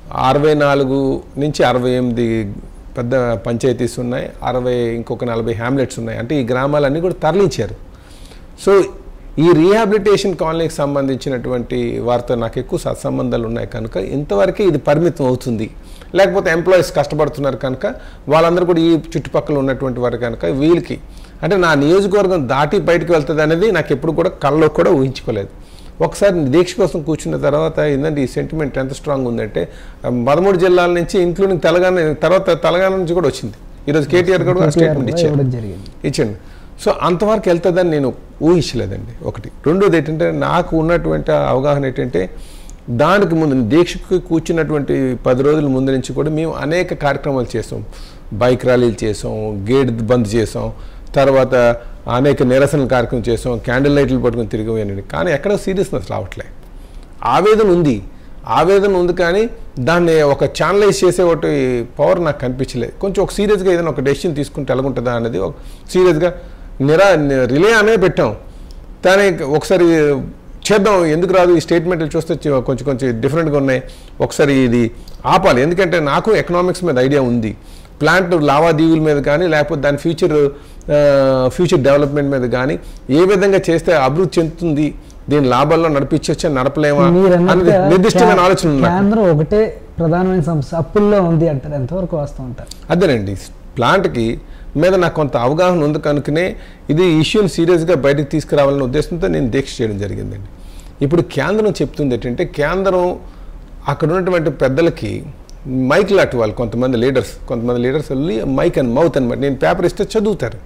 అరవై నాలుగు నుంచి అరవై ఎనిమిది పెద్ద పంచాయతీస్ ఉన్నాయి అరవై ఇంకొక నలభై హ్యామ్లెట్స్ ఉన్నాయి అంటే ఈ గ్రామాలన్నీ కూడా తరలించారు సో ఈ రీహాబిలిటేషన్ కాలనీకి సంబంధించినటువంటి వారితో నాకు ఎక్కువ సత్సంబంధాలు ఉన్నాయి కనుక ఇంతవరకే ఇది పరిమితం అవుతుంది లేకపోతే ఎంప్లాయీస్ కష్టపడుతున్నారు కనుక వాళ్ళందరూ కూడా ఈ చుట్టుపక్కల ఉన్నటువంటి వారు కనుక వీళ్ళకి అంటే నా నియోజకవర్గం దాటి బయటకు వెళ్తుంది అనేది నాకు ఎప్పుడు కూడా కళ్ళలో కూడా ఊహించుకోలేదు ఒకసారి దీక్ష కోసం కూర్చున్న తర్వాత ఏంటంటే ఈ సెంటిమెంట్ ఎంత స్ట్రాంగ్ ఉందంటే ఆ, పదమూడు జిల్లాల నుంచి ఇంక్లూడింగ్ తెలంగాణ తర్వాత తెలంగాణ నుంచి కూడా వచ్చింది ఈరోజు కేటీఆర్ కూడా స్టేట్మెంట్ ఇచ్చారు ఇవ్వడం జరిగింది ఇచ్చండి సో అంతవరకు వెళ్తుందని నేను ఊహించలేదండి ఒకటి రెండోది ఏంటంటే నాకు ఉన్నటువంటి అవగాహన ఏంటంటే దానికి ముందు దీక్షకు కూర్చున్నటువంటి పది రోజుల ముందు నుంచి కూడా మేము అనేక కార్యక్రమాలు చేసాం బైక్ ర్యాలీలు చేసాం గేట్ బంద్ చేసాం తర్వాత అనేక నిరసన కార్యక్రమం చేసాం క్యాండిల్ లైట్లు పట్టుకుని తిరిగిపోయానండి కానీ ఎక్కడ సీరియస్నెస్ రావట్లే ఆవేదన ఉంది ఆవేదన ఉంది కానీ దాన్ని ఒక ఛానలైజ్ చేసే ఒకటి పవర్ నాకు కనిపించలేదు కొంచెం ఒక సీరియస్గా ఏదైనా ఒక డెసిషన్ తీసుకుంటే ఎలాగుంటుందా అనేది ఒక సీరియస్గా నిరా రిలే అనే పెట్టాం కానీ ఒకసారి చేద్దాం ఎందుకు రాదు ఈ స్టేట్మెంట్లు చూస్తే చి- కొంచెం కొంచెం డిఫరెంట్గా ఉన్నాయి ఒకసారి ఇది ఆపాలి ఎందుకంటే నాకు ఎకనామిక్స్ మీద ఐడియా ఉంది ప్లాంట్ లావాదేవీల మీద కానీ లేకపోతే దాని ఫ్యూచర్ ఫ్యూచర్ డెవలప్మెంట్ మీద కానీ ఏ విధంగా చేస్తే అభివృద్ధి చెందుతుంది దీని లాభాల్లో నడిపించచ్చా నడపలేమా మీరు అనేది అన్నట్టుగా నిర్దిష్టమైన ఆలోచన ఉంది నాకు. కేంద్రం ఒకటే ప్రధానమైన సమస్య అప్పుల్లో ఉంది అంటారు ఎంతవరకు వాస్తవం అంటారు అదేనండి ప్లాంట్కి మీద నాకు కొంత అవగాహన ఉంది కనుకనే ఇది ఇష్యూని సీరియస్గా బయటకు తీసుకురావాలనే ఉద్దేశంతో నేను దీక్ష చేయడం జరిగిందండి ఇప్పుడు కేంద్రం చెప్తుంది ఏంటంటే కేంద్రం అక్కడ ఉన్నటువంటి పెద్దలకి మైక్ లాంటి వాళ్ళు కొంతమంది లీడర్స్ కొంతమంది లీడర్స్ వెళ్ళి మైక్ అండ్ మౌత్ అనమాట నేను పేపర్ ఇస్తే చదువుతారు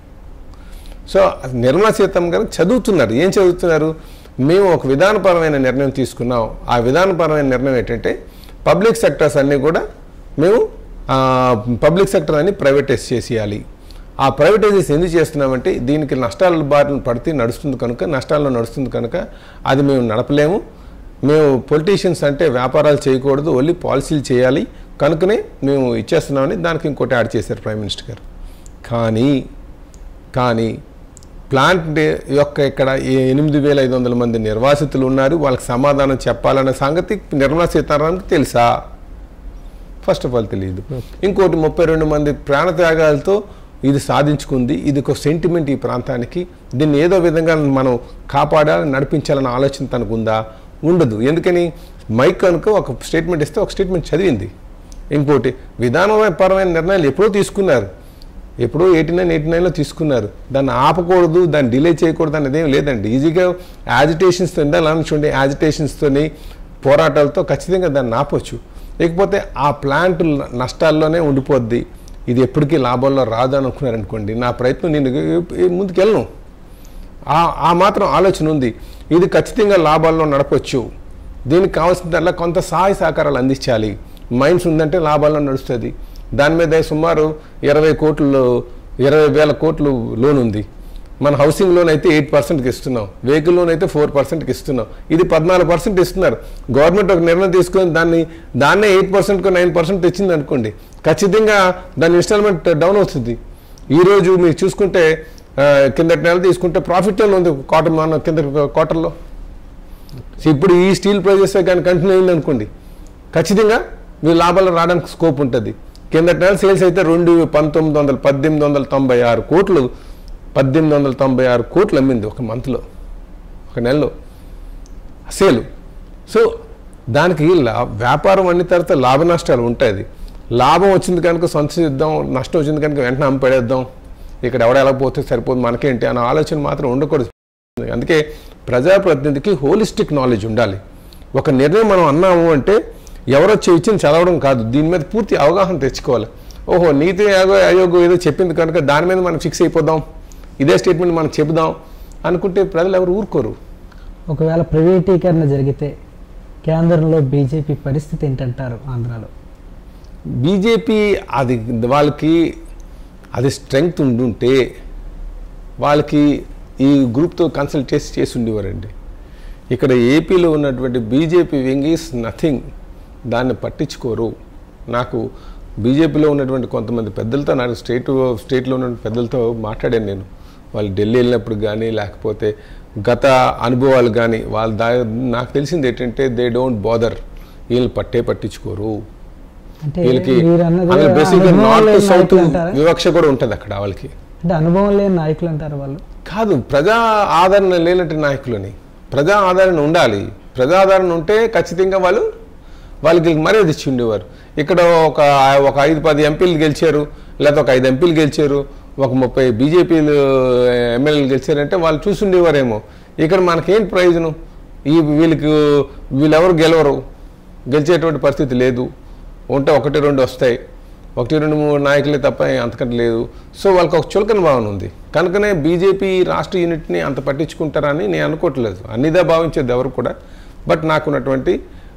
సో నిర్మలా సీతారామన్ గారు చదువుతున్నారు ఏం చదువుతున్నారు మేము ఒక విధానపరమైన నిర్ణయం తీసుకున్నాం ఆ విధానపరమైన నిర్ణయం ఏంటంటే పబ్లిక్ సెక్టర్స్ అన్నీ కూడా మేము పబ్లిక్ సెక్టర్ అన్ని ప్రైవేటైజ్ చేసేయాలి ఆ ప్రైవేటైజేస్ ఎందుకు చేస్తున్నామంటే దీనికి నష్టాల బారిన పడితే నడుస్తుంది కనుక నష్టాల్లో నడుస్తుంది కనుక అది మేము నడపలేము మేము పొలిటీషియన్స్ అంటే వ్యాపారాలు చేయకూడదు ఓన్లీ పాలసీలు చేయాలి కనుకనే మేము ఇచ్చేస్తున్నామని దానికి ఇంకోటి యాడ్ చేశారు ప్రైమ్ మినిస్టర్ గారు కానీ కానీ ప్లాంట్ యొక్క ఇక్కడ ఈ ఎనిమిది వేల ఐదు వందల మంది నిర్వాసితులు ఉన్నారు వాళ్ళకి సమాధానం చెప్పాలన్న సంగతి నిర్మలా సీతారామన్కి తెలుసా ఫస్ట్ ఆఫ్ ఆల్ తెలియదు ఇంకోటి ముప్పై రెండు మంది ప్రాణత్యాగాలతో ఇది సాధించుకుంది ఇది ఒక సెంటిమెంట్ ఈ ప్రాంతానికి దీన్ని ఏదో విధంగా మనం కాపాడాలి నడిపించాలన్న ఆలోచన తనకు ఉందా ఉండదు ఎందుకని మైక్ కనుక ఒక స్టేట్మెంట్ ఇస్తే ఒక స్టేట్మెంట్ చదివింది ఇంకోటి విధానపరమైన నిర్ణయాలు ఎప్పుడో తీసుకున్నారు ఎప్పుడో ఎయిటీ నైన్ ఎయిటీ నైన్లో తీసుకున్నారు దాన్ని ఆపకూడదు దాన్ని డిలే చేయకూడదు అనేది ఏం లేదండి ఈజీగా యాజిటేషన్స్తో ఇందాక చూడండి యాజిటేషన్స్తోని పోరాటాలతో ఖచ్చితంగా దాన్ని ఆపొచ్చు లేకపోతే ఆ ప్లాంట్ నష్టాల్లోనే ఉండిపోద్ది ఇది ఎప్పటికీ లాభంలో రాదు అని అనుకున్నారనుకోండి నా ప్రయత్నం నేను ముందుకు వెళ్ళను ఆ ఆ మాత్రం ఆలోచన ఉంది ఇది ఖచ్చితంగా లాభాల్లో నడపొచ్చు దీనికి కావాల్సిందల్లా కొంత సహాయ సహకారాలు అందించాలి మైన్స్ ఉందంటే లాభాల్లో నడుస్తుంది దాని మీద సుమారు ఇరవై కోట్లు ఇరవై వేల కోట్లు లోన్ ఉంది మన హౌసింగ్ లోన్ అయితే ఎయిట్ పర్సెంట్కి ఇస్తున్నాం వెహికల్ లోన్ అయితే ఫోర్ పర్సెంట్కి ఇస్తున్నాం ఇది పద్నాలుగు పర్సెంట్ ఇస్తున్నారు గవర్నమెంట్ ఒక నిర్ణయం తీసుకొని దాన్ని దాన్నే ఎయిట్ పర్సెంట్కి నైన్ పర్సెంట్ తెచ్చింది అనుకోండి ఖచ్చితంగా దాని ఇన్స్టాల్మెంట్ డౌన్ అవుతుంది ఈరోజు మీరు చూసుకుంటే ఆ, కిందటి నెల తీసుకుంటే ప్రాఫిట్ ఉంది క్వార్టర్ మన కింద క్వార్టర్లో సో ఇప్పుడు ఈ స్టీల్ ప్రైజెస్ కానీ కంటిన్యూ అయింది అనుకోండి ఖచ్చితంగా మీ లాభాలు రావడానికి స్కోప్ ఉంటుంది కిందటి నెల సేల్స్ అయితే రెండు పంతొమ్మిది వందల పద్దెనిమిది వందల తొంభై ఆరు కోట్లు పద్దెనిమిది వందల తొంభై ఆరు కోట్లు అమ్మింది ఒక మంత్లో ఒక నెలలో సేలు సో దానికి లా- వ్యాపారం అన్ని తర్వాత లాభ నష్టాలు ఉంటుంది లాభం వచ్చింది కనుక సంచిద్దాం నష్టం వచ్చింది కనుక వెంటనే అమ్మిపడేద్దాం ఇక్కడ ఎవడ ఎలా పోతే సరిపోదు మనకేంటి అన్న ఆలోచన మాత్రం ఉండకూడదు అందుకే ప్రజాప్రతినిధికి హోలిస్టిక్ నాలెడ్జ్ ఉండాలి ఒక నిర్ణయం మనం అన్నాము అంటే ఎవరో ఇచ్చింది చదవడం కాదు దీని మీద పూర్తి అవగాహన తెచ్చుకోవాలి ఓహో నీతి ఆయోగ ఆయోగం ఏదో చెప్పింది కనుక దాని మీద మనం ఫిక్స్ అయిపోదాం ఇదే స్టేట్మెంట్ మనం చెబుదాం అనుకుంటే ప్రజలు ఎవరు ఊరుకోరు ఒకవేళ ప్రైవేటీకరణ జరిగితే కేంద్రంలో బీజేపీ పరిస్థితి ఏంటంటారు ఆంధ్రాలో బీజేపీ అది వాళ్ళకి అది స్ట్రెంగ్త్ ఉండుంటే వాళ్ళకి ఈ గ్రూప్తో కన్సల్ట్ చేసి చేసి ఉండేవారండి ఇక్కడ ఏపీలో ఉన్నటువంటి బీజేపీ వింగ్ ఈస్ నథింగ్ దాన్ని పట్టించుకోరు నాకు బీజేపీలో ఉన్నటువంటి కొంతమంది పెద్దలతో నాకు స్టేట్ స్టేట్లో ఉన్న పెద్దలతో మాట్లాడాను నేను వాళ్ళు ఢిల్లీ వెళ్ళినప్పుడు కానీ లేకపోతే గత అనుభవాలు కానీ వాళ్ళ దా నాకు తెలిసింది ఏంటంటే దే డోంట్ బాదర్ వీళ్ళు పట్టే పట్టించుకోరు అంటే వీళ్ళకి మీరు అన్నది బేసిక్గా అనుభవం నార్త్ లేని సౌత్ నాయకులు అంటారా? వివక్ష కూడా ఉంటుంది అక్కడ వాళ్ళకి అంటే అనుభవం లేని నాయకులు అంటారు వాళ్ళు కాదు ప్రజా ఆదరణ లేనట్టు నాయకులని ప్రజా ఆదరణ ఉండాలి ప్రజా ఆదరణ ఉంటే ఖచ్చితంగా వాళ్ళు వాళ్ళకి మర్యాద ఇచ్చి ఉండేవారు ఇక్కడ ఒక ఒక ఐదు పది ఎంపీలు గెలిచారు లేకపోతే ఒక ఐదు ఎంపీలు గెలిచారు ఒక ముప్పై బీజేపీలు ఎమ్మెల్యేలు గెలిచారంటే వాళ్ళు చూసుండేవారేమో ఇక్కడ మనకేం ప్రయోజనం ఈ వీళ్ళకి వీళ్ళెవరు గెలవరు గెలిచేటువంటి పరిస్థితి లేదు ఉంటే ఒకటి రెండు వస్తాయి ఒకటి రెండు మూడు నాయకులే తప్ప అంతకంటే లేదు సో వాళ్ళకి ఒక చులకన భావన ఉంది కనుకనే బీజేపీ రాష్ట్ర యూనిట్ని అంత పట్టించుకుంటారని నేను అనుకోవట్లేదు అన్నిదా భావించేది ఎవరు కూడా బట్ నాకున్నటువంటి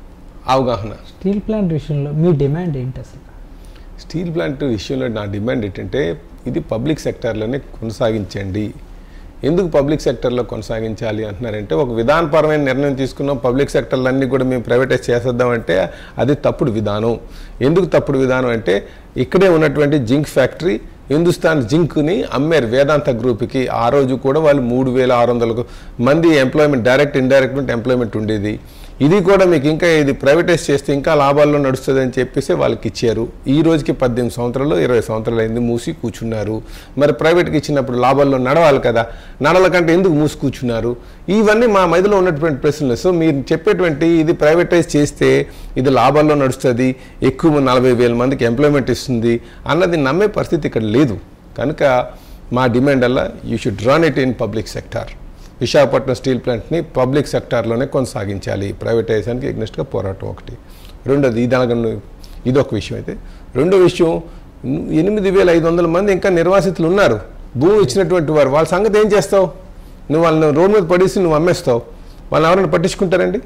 అవగాహన స్టీల్ ప్లాంట్ విషయంలో మీ డిమాండ్ ఏంటి అసలు స్టీల్ ప్లాంట్ విషయంలో నా డిమాండ్ ఏంటంటే ఇది పబ్లిక్ సెక్టార్లోనే కొనసాగించండి ఎందుకు పబ్లిక్ సెక్టర్లో కొనసాగించాలి అంటున్నారంటే ఒక విధానపరమైన నిర్ణయం తీసుకున్నాం పబ్లిక్ సెక్టర్లన్నీ కూడా మేము ప్రైవేటైజ్ చేసేద్దామంటే అది తప్పుడు విధానం ఎందుకు తప్పుడు విధానం అంటే ఇక్కడే ఉన్నటువంటి జింక్ ఫ్యాక్టరీ హిందుస్థాన్ జింక్ని అమ్మారు వేదాంత గ్రూప్కి ఆ రోజు కూడా వాళ్ళు మూడు వేల ఆరు వందలకు మంది ఎంప్లాయ్మెంట్ డైరెక్ట్ ఇండైరెక్ట్ ఎంప్లాయ్మెంట్ ఉండేది ఇది కూడా మీకు ఇంకా ఇది ప్రైవేటైజ్ చేస్తే ఇంకా లాభాల్లో నడుస్తుంది అని చెప్పేసి వాళ్ళకి ఇచ్చారు ఈ రోజుకి పద్దెనిమిది సంవత్సరాలు ఇరవై సంవత్సరాలు అయింది మూసి కూర్చున్నారు మరి ప్రైవేట్కి ఇచ్చినప్పుడు లాభాల్లో నడవాలి కదా నడల కంటే ఎందుకు మూసి కూర్చున్నారు ఇవన్నీ మా మధ్యలో ఉన్నటువంటి ప్రశ్నలు సో మీరు చెప్పేటువంటి ఇది ప్రైవేటైజ్ చేస్తే ఇది లాభాల్లో నడుస్తుంది ఎక్కువ నలభై వేల మందికి ఎంప్లాయ్మెంట్ ఇస్తుంది అన్నది నమ్మే పరిస్థితి ఇక్కడ లేదు కనుక మా డిమాండ్ అలా you should run it in public sector Visakhapatnam steel ప్లాంట్ని పబ్లిక్ సెక్టార్లోనే కొనసాగించాలి ప్రైవేటైజేషన్కి ఎగ్నెస్ట్గా పోరాటం ఒకటి రెండోది ఇది అనగా ఇది ఒక విషయం అయితే రెండో విషయం ఎనిమిది వేల ఐదు వందల మంది ఇంకా నిర్వాసితులు ఉన్నారు భూమి ఇచ్చినటువంటి వారు వాళ్ళ సంగతి ఏం చేస్తావు నువ్వు వాళ్ళని రోడ్ మీద పడేసి నువ్వు అమ్మేస్తావు వాళ్ళని ఎవరైనా పట్టించుకుంటారండి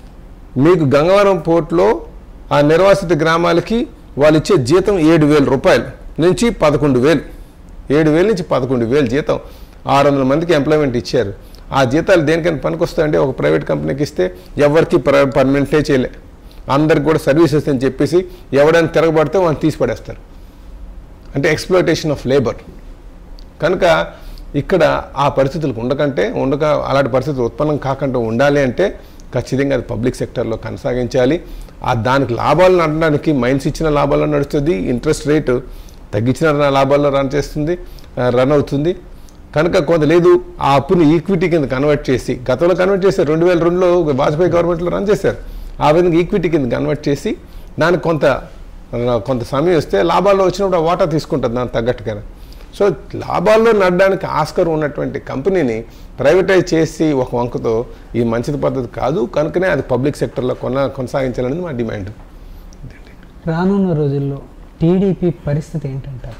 మీకు గంగవరం పోర్ట్లో ఆ నిర్వాసిత గ్రామాలకి వాళ్ళు ఇచ్చే జీతం ఏడు వేల రూపాయలు నుంచి పదకొండు వేలు ఏడు వేల నుంచి పదకొండు వేలు జీతం ఆరు వందల మందికి ఎంప్లాయ్మెంట్ ఇచ్చారు ఆ జీతాలు దేనికైనా పనికొస్తాయంటే ఒక ప్రైవేట్ కంపెనీకి ఇస్తే ఎవరికి పర్మనెంటే చేయలే అందరికి కూడా సర్వీసెస్ అని చెప్పేసి ఎవడైనా తిరగబడితే వాళ్ళని తీసి పడేస్తారు అంటే ఎక్స్ప్లోటేషన్ ఆఫ్ లేబర్ కనుక ఇక్కడ ఆ పరిస్థితులకు ఉండకంటే ఉండక అలాంటి పరిస్థితులు ఉత్పన్నం కాకుండా ఉండాలి అంటే ఖచ్చితంగా అది పబ్లిక్ సెక్టర్లో కొనసాగించాలి ఆ దానికి లాభాలు నడడానికి మైన్స్ ఇచ్చిన లాభాల్లో నడుస్తుంది ఇంట్రెస్ట్ రేటు తగ్గించిన లాభాల్లో రన్ చేస్తుంది రన్ అవుతుంది కనుక కొంత లేదు ఆ అప్పుని ఈక్విటీ కింద కన్వర్ట్ చేసి గతంలో కన్వర్ట్ చేశారు రెండు వేల రెండులో వాజ్పేయి గవర్నమెంట్లో రన్ చేశారు ఆ విధంగా ఈక్విటీ కింద కన్వర్ట్ చేసి దానికి కొంత కొంత సమయం వస్తే లాభాల్లో వచ్చినప్పుడు ఆ వాటా తీసుకుంటుంది దానికి తగ్గట్టుగా సో లాభాల్లో నడడానికి ఆస్కర్ ఉన్నటువంటి కంపెనీని ప్రైవేటైజ్ చేసి ఒక వంకతో ఈ మంచిది పద్ధతి కాదు కనుకనే అది పబ్లిక్ సెక్టర్లో కొన కొనసాగించాలనేది మా డిమాండ్ రానున్న రోజుల్లో టీడీపీ పరిస్థితి ఏంటంటారు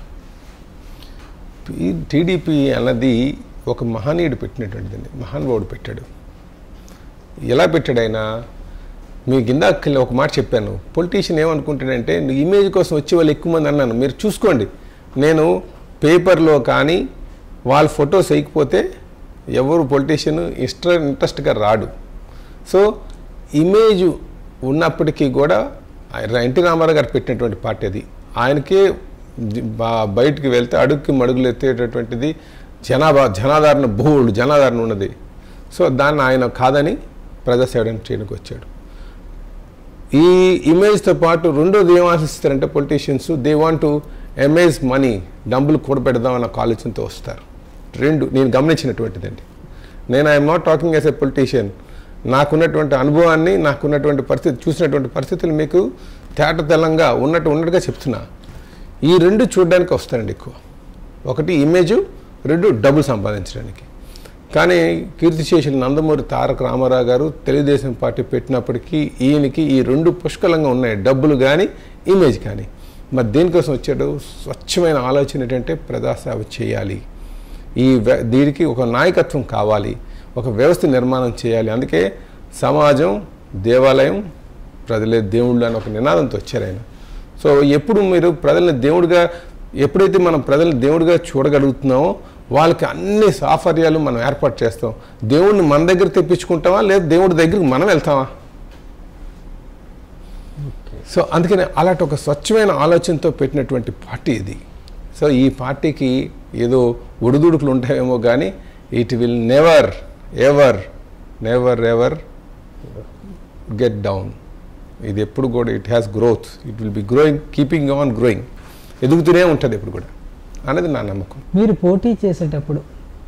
టీడీపీ అన్నది ఒక మహనీయుడు పెట్టినటువంటిదండి మహానుభావుడు పెట్టాడు ఎలా పెట్టాడు ఆయన మీకు ఇందాక ఒక మాట చెప్పాను పొలిటీషియన్ ఏమనుకుంటాడంటే నువ్వు ఇమేజ్ కోసం వచ్చే వాళ్ళు ఎక్కువ మంది అన్నాను మీరు చూసుకోండి నేను పేపర్లో కానీ వాళ్ళ ఫొటోస్ వేయకపోతే ఎవరు పొలిటీషియన్ ఇష్ట ఇంట్రెస్ట్గా రాడు సో ఇమేజ్ ఉన్నప్పటికీ కూడా ఎన్టీ రామారావు గారు పెట్టినటువంటి పార్టీ అది ఆయనకే బా- బయటికి వెళ్తే అడుగుకి మడుగులు ఎత్తేటటువంటిది జనాభా జనాదరణ బోల్డ్ జనాదరణ ఉన్నది సో దాన్ని ఆయన కాదని ప్రజాసేవడం చేయడానికి వచ్చాడు ఈ ఇమేజ్తో పాటు రెండోది ఏం ఆశిస్తారంటే politicians they want to amass money డబ్బులు కూడబెడదాం అన్న ఆలోచనతో వస్తారు రెండు నేను గమనించినటువంటిదండి నేను I'm not talking as a politician నాకున్నటువంటి అనుభవాన్ని నాకున్నటువంటి పరిస్థితి చూసినటువంటి పరిస్థితులు మీకు తేట తెల్లంగా ఉన్నట్టు ఉన్నట్టుగా చెప్తున్నా ఈ రెండు చూడడానికి వస్తారండి ఎక్కువ ఒకటి ఇమేజ్ రెండు డబ్బులు సంపాదించడానికి కానీ కీర్తిశేషులు నందమూరి తారక రామారావు గారు తెలుగుదేశం పార్టీ పెట్టినప్పటికీ ఈయనకి ఈ రెండు పుష్కలంగా ఉన్నాయి డబ్బులు కానీ ఇమేజ్ కానీ మరి దేనికోసం వచ్చాడు స్వచ్ఛమైన ఆలోచన ఏంటంటే ప్రజాసేవ చేయాలి ఈ వ్య- దీనికి ఒక నాయకత్వం కావాలి ఒక వ్యవస్థ నిర్మాణం చేయాలి అందుకే సమాజం దేవాలయం ప్రజలే దేవుళ్ళు అని ఒక నినాదంతో వచ్చారు ఆయన సో ఎప్పుడు మీరు ప్రజల్ని దేవుడిగా ఎప్పుడైతే మనం ప్రజల్ని దేవుడిగా చూడగలుగుతున్నామో వాళ్ళకి అన్ని సాఫర్యాలు మనం ఏర్పాటు చేస్తాం దేవుడిని మన దగ్గర తెప్పించుకుంటామా లేదా దేవుడి దగ్గరికి మనం వెళ్తామా సో అందుకని అలాంటి ఒక స్వచ్ఛమైన ఆలోచనతో పెట్టినటువంటి పార్టీ ఇది సో ఈ పార్టీకి ఏదో ఒడిదుడుకులు ఉంటాయేమో కానీ it will never ever never ever get down ఇది ఎప్పుడు కూడా it has growth it will be growing keeping on growing ఎదుగుతూనే ఉంటుంది ఎప్పుడు కూడా అనేది నా నమ్మకం మీరు పోటీ చేసేటప్పుడు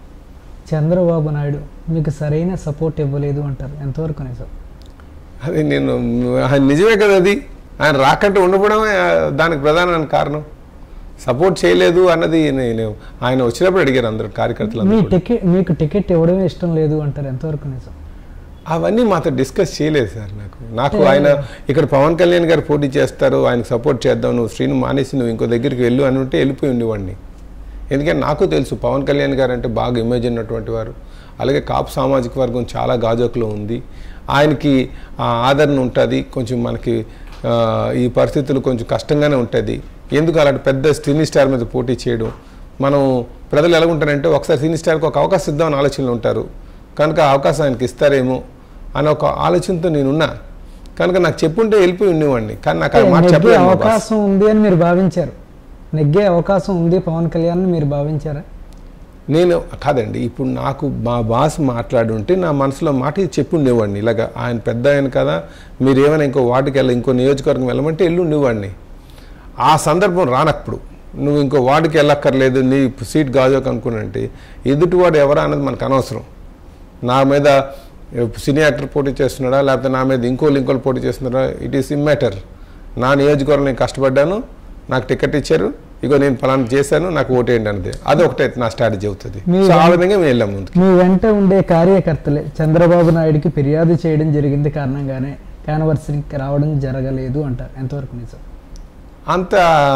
చంద్రబాబు నాయుడు మీకు సరైన సపోర్ట్ ఇవ్వలేదు అంటారు ఎంతవరకు నిజం అది నేను ఆయన నిజమే కదా అది ఆయన రాకంటే ఉండకపోవడమే ఆ, దానికి ప్రధాన కారణం సపోర్ట్ చేయలేదు అన్నది నేను ఆయన వచ్చినప్పుడు అడిగారు అందరు కార్యకర్తలు మీ అందరూ కూడా. టికెట్ మీకు టికెట్ ఇవ్వడమే ఇష్టం లేదు అంటారు ఎంతవరకు నిజం అవన్నీ మాతో డిస్కస్ చేయలేదు సార్ నాకు నాకు ఆయన ఇక్కడ పవన్ కళ్యాణ్ గారు పోటీ చేస్తారు ఆయనకు సపోర్ట్ చేద్దాం నువ్వు శ్రీను మానేసి నువ్వు ఇంకో దగ్గరికి వెళ్ళు అని ఉంటే వెళ్ళిపోయి ఉండేవాడిని ఎందుకంటే నాకు తెలుసు పవన్ కళ్యాణ్ గారు అంటే బాగా ఇమేజ్ ఉన్నటువంటి వారు అలాగే కాపు సామాజిక వర్గం చాలా గాజోకులో ఉంది ఆయనకి ఆ ఆదరణ ఉంటుంది కొంచెం మనకి ఆ, ఈ పరిస్థితులు కొంచెం కష్టంగానే ఉంటుంది ఎందుకు అలాంటి పెద్ద సినీ స్టార్ మీద పోటీ చేయడం మనం ప్రజలు ఎలా ఉంటారంటే ఒకసారి సినీ స్టార్కి ఒక అవకాశం ఇద్దామని ఆలోచనలు ఉంటారు కనుక ఆ అవకాశం ఆయనకి ఇస్తారేమో అని ఒక ఆలోచనతో నేనున్నా కనుక నాకు చెప్పుంటే వెళ్ళిపోయి ఉండేవాడిని కానీ నాకు ఆ మాట నెగ్గే చెప్పలేదు మా బాస్. అవకాశం ఉంది అని మీరు భావించారు నెగ్గే అవకాశం ఉంది పవన్ కళ్యాణ్ అని మీరు భావించారా నేను కాదండి ఇప్పుడు నాకు మా బాస్ మాట్లాడుంటే నా మనసులో మాట ఇది చెప్పి ఉండేవాడిని ఇలాగ ఆయన పెద్ద ఆయన కదా మీరు ఏమైనా ఇంకో వార్డుకి వెళ్ళ ఇంకో నియోజకవర్గం వెళ్ళమంటే వెళ్ళి ఉండేవాడిని ఆ సందర్భం రానప్పుడు నువ్వు ఇంకో వార్డుకి వెళ్ళక్కర్లేదు నీ సీట్ గాజోక్ అనుకున్నంటే ఎదుటివాడు ఎవరా అన్నది మనకు అనవసరం నా మీద సినీ యాక్టర్ పోటీ చేస్తున్నాడా లేకపోతే నా మీద ఇంకోళ్ళు ఇంకోళ్ళు పోటీ చేస్తున్నాడా ఇట్ ఈస్ ఇమ్మాటర్ నా నియోజకవర్గం నేను కష్టపడ్డాను నాకు టికెట్ ఇచ్చారు ఇగో నేను ఫలానా చేశాను నాకు ఓటేయండి అనేది అది ఒకటే నా స్ట్రాటజీ అవుతుంది మీ సో ఆ విధంగా మేము వెళ్ళాం ముందుకు మీ వెంట ఉండే కార్యకర్తలే చంద్రబాబు నాయుడుకి ఫిర్యాదు చేయడం జరిగింది కారణంగానే యానివర్సరీకి రావడం జరగలేదు అంటారు ఎంతవరకు నిజం అంత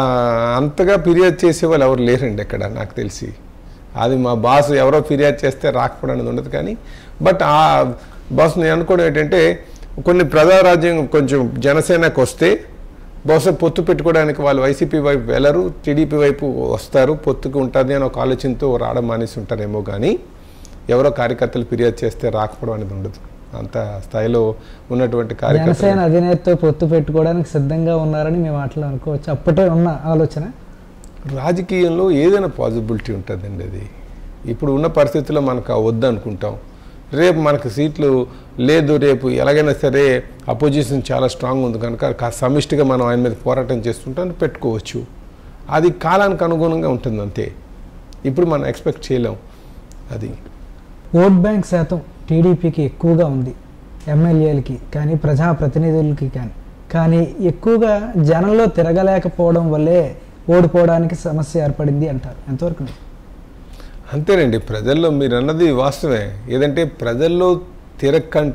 అంతగా ఫిర్యాదు చేసే వాళ్ళు ఎవరు లేరండి ఎక్కడ నాకు తెలిసి అది మా బాస్ ఎవరో ఫిర్యాదు చేస్తే రాకపోవడం అనేది ఉండదు కానీ బట్ ఆ బాస్ నేను అనుకోవడం ఏంటంటే కొన్ని ప్రజారాజ్యం కొంచెం జనసేనకు వస్తే బహుశా పొత్తు పెట్టుకోవడానికి వాళ్ళు వైసీపీ వైపు వెళ్ళరు టీడీపీ వైపు వస్తారు పొత్తుకు ఉంటుంది అని ఒక ఆలోచనతో రావడం మానేసి ఉంటారేమో కానీ ఎవరో కార్యకర్తలు ఫిర్యాదు చేస్తే రాకపోవడం అనేది ఉండదు అంత స్థాయిలో ఉన్నటువంటి జనసేన కార్యకర్తలు అధినేతతో పొత్తు పెట్టుకోవడానికి సిద్ధంగా ఉన్నారని మేము మాటలు అనుకోవచ్చు అప్పటే ఉన్న ఆలోచన రాజకీయంలో ఏదైనా పాసిబిలిటీ ఉంటుందండి అది ఇప్పుడు ఉన్న పరిస్థితుల్లో మనకు ఆ వద్దు అనుకుంటాం రేపు మనకు సీట్లు లేదు రేపు ఎలాగైనా సరే అపోజిషన్ చాలా స్ట్రాంగ్ ఉంది కనుక కా- సమిష్టిగా మనం ఆయన మీద పోరాటం చేస్తుంటాం పెట్టుకోవచ్చు అది కాలానికి అనుగుణంగా ఉంటుంది అంతే ఇప్పుడు మనం ఎక్స్పెక్ట్ చేయలేం అది ఓట్ బ్యాంక్ శాతం టీడీపీకి ఎక్కువగా ఉంది ఎమ్మెల్యేలకి కానీ ప్రజాప్రతినిధులకి కానీ కానీ ఎక్కువగా జనంలో తిరగలేకపోవడం వల్లే ఓడిపోవడానికి సమస్య ఏర్పడింది అంటారు ఎంతవరకు నిజం? అంతేనండి ప్రజల్లో మీరు అన్నది వాస్తవే ఏదంటే ప్రజల్లో తిరక్కంట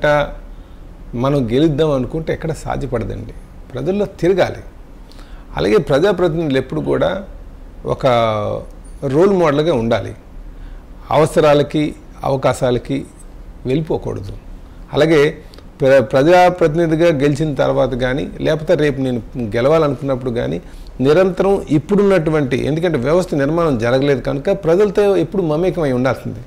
మనం గెలుద్దాం అనుకుంటే ఎక్కడ సాధ్యపడదండి ప్రజల్లో తిరగాలి అలాగే ప్రజాప్రతినిధులు ఎప్పుడు కూడా ఒక రోల్ మోడల్గా ఉండాలి అవసరాలకి అవకాశాలకి వెళ్ళిపోకూడదు అలాగే ప్ర ప్రజాప్రతినిధిగా గెలిచిన తర్వాత కానీ లేకపోతే రేపు నేను గెలవాలనుకున్నప్పుడు కానీ నిరంతరం ఇప్పుడున్నటువంటి ఎందుకంటే వ్యవస్థ నిర్మాణం జరగలేదు కనుక ప్రజలతో ఎప్పుడు మమేకమై ఉండాల్సింది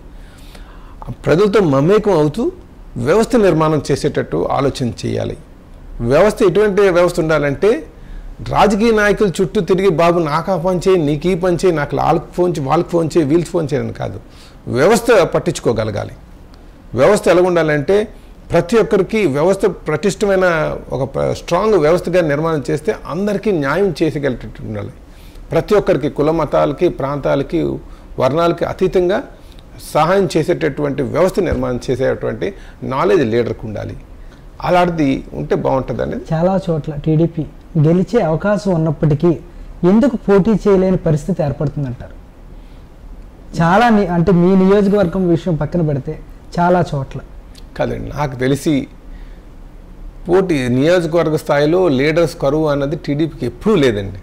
ఆ ప్రజలతో మమేకం అవుతూ వ్యవస్థ నిర్మాణం చేసేటట్టు ఆలోచన చేయాలి వ్యవస్థ ఎటువంటి వ్యవస్థ ఉండాలంటే రాజకీయ నాయకుల చుట్టూ తిరిగి బాబు నాకు ఆ పని చేయి నీకు ఈ పని చేయి నాకు వాళ్ళకి ఫోన్ చేయి వాళ్ళకి ఫోన్ చేయి వీళ్ళకి ఫోన్ చేయని కాదు వ్యవస్థ పట్టించుకోగలగాలి వ్యవస్థ ఎలా ఉండాలంటే ప్రతి ఒక్కరికి వ్యవస్థ ప్రతిష్టమైన ఒక ప్ర- స్ట్రాంగ్ వ్యవస్థగా నిర్మాణం చేస్తే అందరికీ న్యాయం చేసేగలిగేటట్టు ఉండాలి ప్రతి ఒక్కరికి కుల మతాలకి ప్రాంతాలకి వర్ణాలకి అతీతంగా సహాయం చేసేటటువంటి వ్యవస్థ నిర్మాణం చేసేటువంటి నాలెడ్జ్ లీడర్కి ఉండాలి అలాంటిది ఉంటే బాగుంటుంది అనేది చాలా చోట్ల టీడీపీ గెలిచే అవకాశం ఉన్నప్పటికీ ఎందుకు పోటీ చేయలేని పరిస్థితి ఏర్పడుతుందంటారు చాలా ని- అంటే మీ నియోజకవర్గం విషయం పక్కన పెడితే చాలా చోట్ల కాదండి నాకు తెలిసి పోటీ నియోజకవర్గ స్థాయిలో లీడర్స్ కరువు అన్నది టీడీపీకి ఎప్పుడూ లేదండి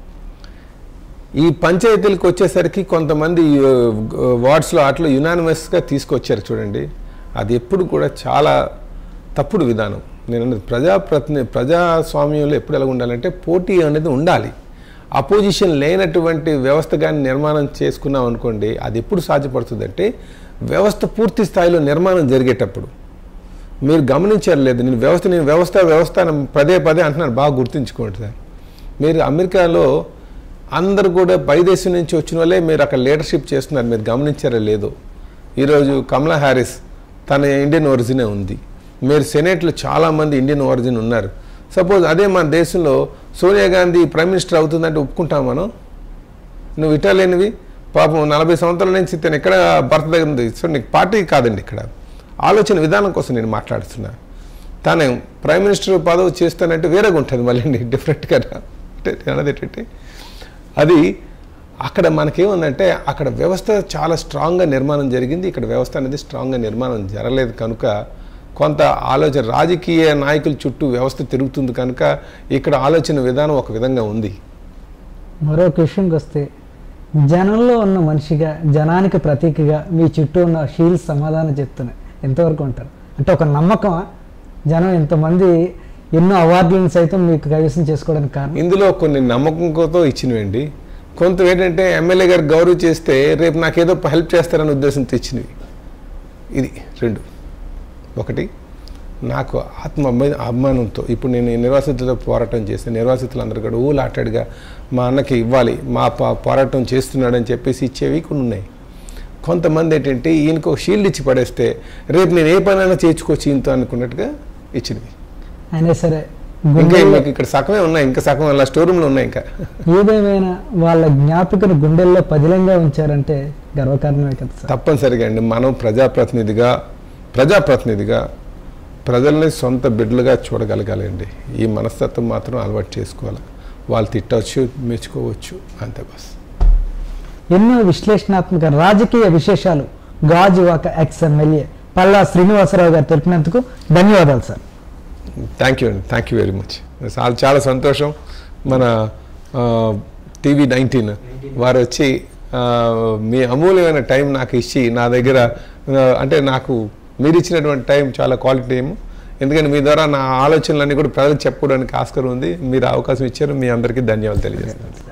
ఈ పంచాయతీలకు వచ్చేసరికి కొంతమంది ఆ, వార్డ్స్లో అట్లా యునానిమస్గా తీసుకొచ్చారు చూడండి అది ఎప్పుడు కూడా చాలా తప్పుడు విధానం నేను అన్నది ప్రజాప్రతిని ప్రజాస్వామ్యంలో ఎప్పుడు ఎలా ఉండాలంటే పోటీ అనేది ఉండాలి అపోజిషన్ లేనటువంటి వ్యవస్థ కానీ నిర్మాణం చేసుకున్నాం అనుకోండి అది ఎప్పుడు సాధ్యపడుతుందంటే వ్యవస్థ పూర్తి స్థాయిలో నిర్మాణం జరిగేటప్పుడు మీరు గమనించారు లేదు నేను వ్యవస్థ నేను వ్యవస్థ వ్యవస్థ అని పదే పదే అంటున్నాను బాగా గుర్తుంచుకోండి సార్ మీరు అమెరికాలో అందరు కూడా పై దేశం నుంచి వచ్చిన వాళ్ళే మీరు అక్కడ లీడర్షిప్ చేస్తున్నారు మీరు గమనించారో లేదో ఈరోజు కమలా హ్యారిస్ తన ఇండియన్ ఒరిజినే ఉంది మీరు సెనేట్లో చాలామంది ఇండియన్ ఒరిజిన్ ఉన్నారు సపోజ్ అదే మన దేశంలో సోనియా గాంధీ ప్రైమ్ మినిస్టర్ అవుతుందంటే ఒప్పుకుంటాం మనం నువ్వు ఇటాలియన్వి పాపం నలభై సంవత్సరాల నుంచి తను ఎక్కడ భర్త దగ్గర ఉంది సో నీకు పార్టీ కాదండి ఇక్కడ ఆలోచన విధానం కోసం నేను మాట్లాడుతున్నా తాను ప్రైమ్ మినిస్టర్ పదవి చేస్తానంటే వేరేగా ఉంటుంది మళ్ళీ డిఫరెంట్గా అంటే నేను అన్నది ఏంటంటే అది అక్కడ మనకేముందంటే అక్కడ వ్యవస్థ చాలా స్ట్రాంగ్గా నిర్మాణం జరిగింది ఇక్కడ వ్యవస్థ అనేది స్ట్రాంగ్గా నిర్మాణం జరగలేదు కనుక కొంత ఆలోచన రాజకీయ నాయకుల చుట్టూ వ్యవస్థ తిరుగుతుంది కనుక ఇక్కడ ఆలోచన విధానం ఒక విధంగా ఉంది మరొక విషయంకి వస్తే జనంలో ఉన్న మనిషిగా జనానికి ప్రతీకగా మీ చుట్టూ ఉన్న షీల్స్ సమాధానం చెప్తున్నాయి ఎంతవరకు ఉంటారు అంటే ఒక నమ్మకమా జనం ఇంతమంది ఎన్నో అవార్డులను సైతం మీకు కైవసం చేసుకోవడానికి కారణం ఇందులో కొన్ని నమ్మకంతో ఇచ్చినవండి కొంత ఏంటంటే ఎమ్మెల్యే గారు గౌరవ చేస్తే రేపు నాకేదో హెల్ప్ చేస్తారనే ఉద్దేశంతో ఇచ్చినవి ఇది రెండు ఒకటి నాకు ఆత్మ అభిమా- అభిమానంతో ఇప్పుడు నేను ఈ నిర్వాసితులతో పోరాటం చేస్తే నిర్వాసితులు అందరూ కూడా ఊలాటాడుగా మా అన్నకి ఇవ్వాలి మా ప- పోరాటం చేస్తున్నాడని చెప్పేసి ఇచ్చేవి కొన్ని ఉన్నాయి కొంతమంది ఏంటంటే ఈయనకు ఒక షీల్డ్ ఇచ్చి పడేస్తే రేపు నేను ఏ పనైనా చేయించుకోవచ్చు ఈయనతో అనుకున్నట్టుగా ఇచ్చినవి అయినా సరే ఇంకా గుండెల్లో మీకు ఇక్కడ సగమే ఉన్నాయి ఇంకా సగం అలా స్టోర్ రూమ్లో ఉన్నాయి ఇంకా ఏదేమైనా వాళ్ళ జ్ఞాపికను గుండెల్లో పదిలంగా ఉంచారంటే గర్వకారణమే కదా సార్ తప్పనిసరిగా అండి మనం ప్రజాప్రతినిధిగా ప్రజాప్రతినిధిగా ప్రజల్ని సొంత బిడ్డలుగా చూడగలగాలండి ఈ మనస్తత్వం మాత్రం అలవాటు చేసుకోవాలి వాళ్ళు తిట్టవచ్చు మెచ్చుకోవచ్చు అంతే బస్ ఎన్నో విశ్లేషణాత్మక రాజకీయ విశేషాలు గాజువాక ఎక్స్ ఎమ్మెల్యే పల్లా శ్రీనివాసరావు గారు తెలిపినందుకు ధన్యవాదాలు సార్ థ్యాంక్ యూ అండి థ్యాంక్ యూ వెరీ మచ్ చాలా చాలా సంతోషం మన టీవీ నైన్టీన్ వారు వచ్చి ఆ, మీ అమూల్యమైన టైం నాకు ఇచ్చి నా దగ్గర ఆ, అంటే నాకు మీరు ఇచ్చినటువంటి టైం చాలా క్వాలిటీ టైం ఎందుకంటే మీ ద్వారా నా ఆలోచనలన్నీ కూడా ప్రజలకు చెప్పుకోవడానికి ఆస్కారం ఉంది మీరు అవకాశం ఇచ్చారు మీ అందరికీ ధన్యవాదాలు తెలియజేస్తున్నాను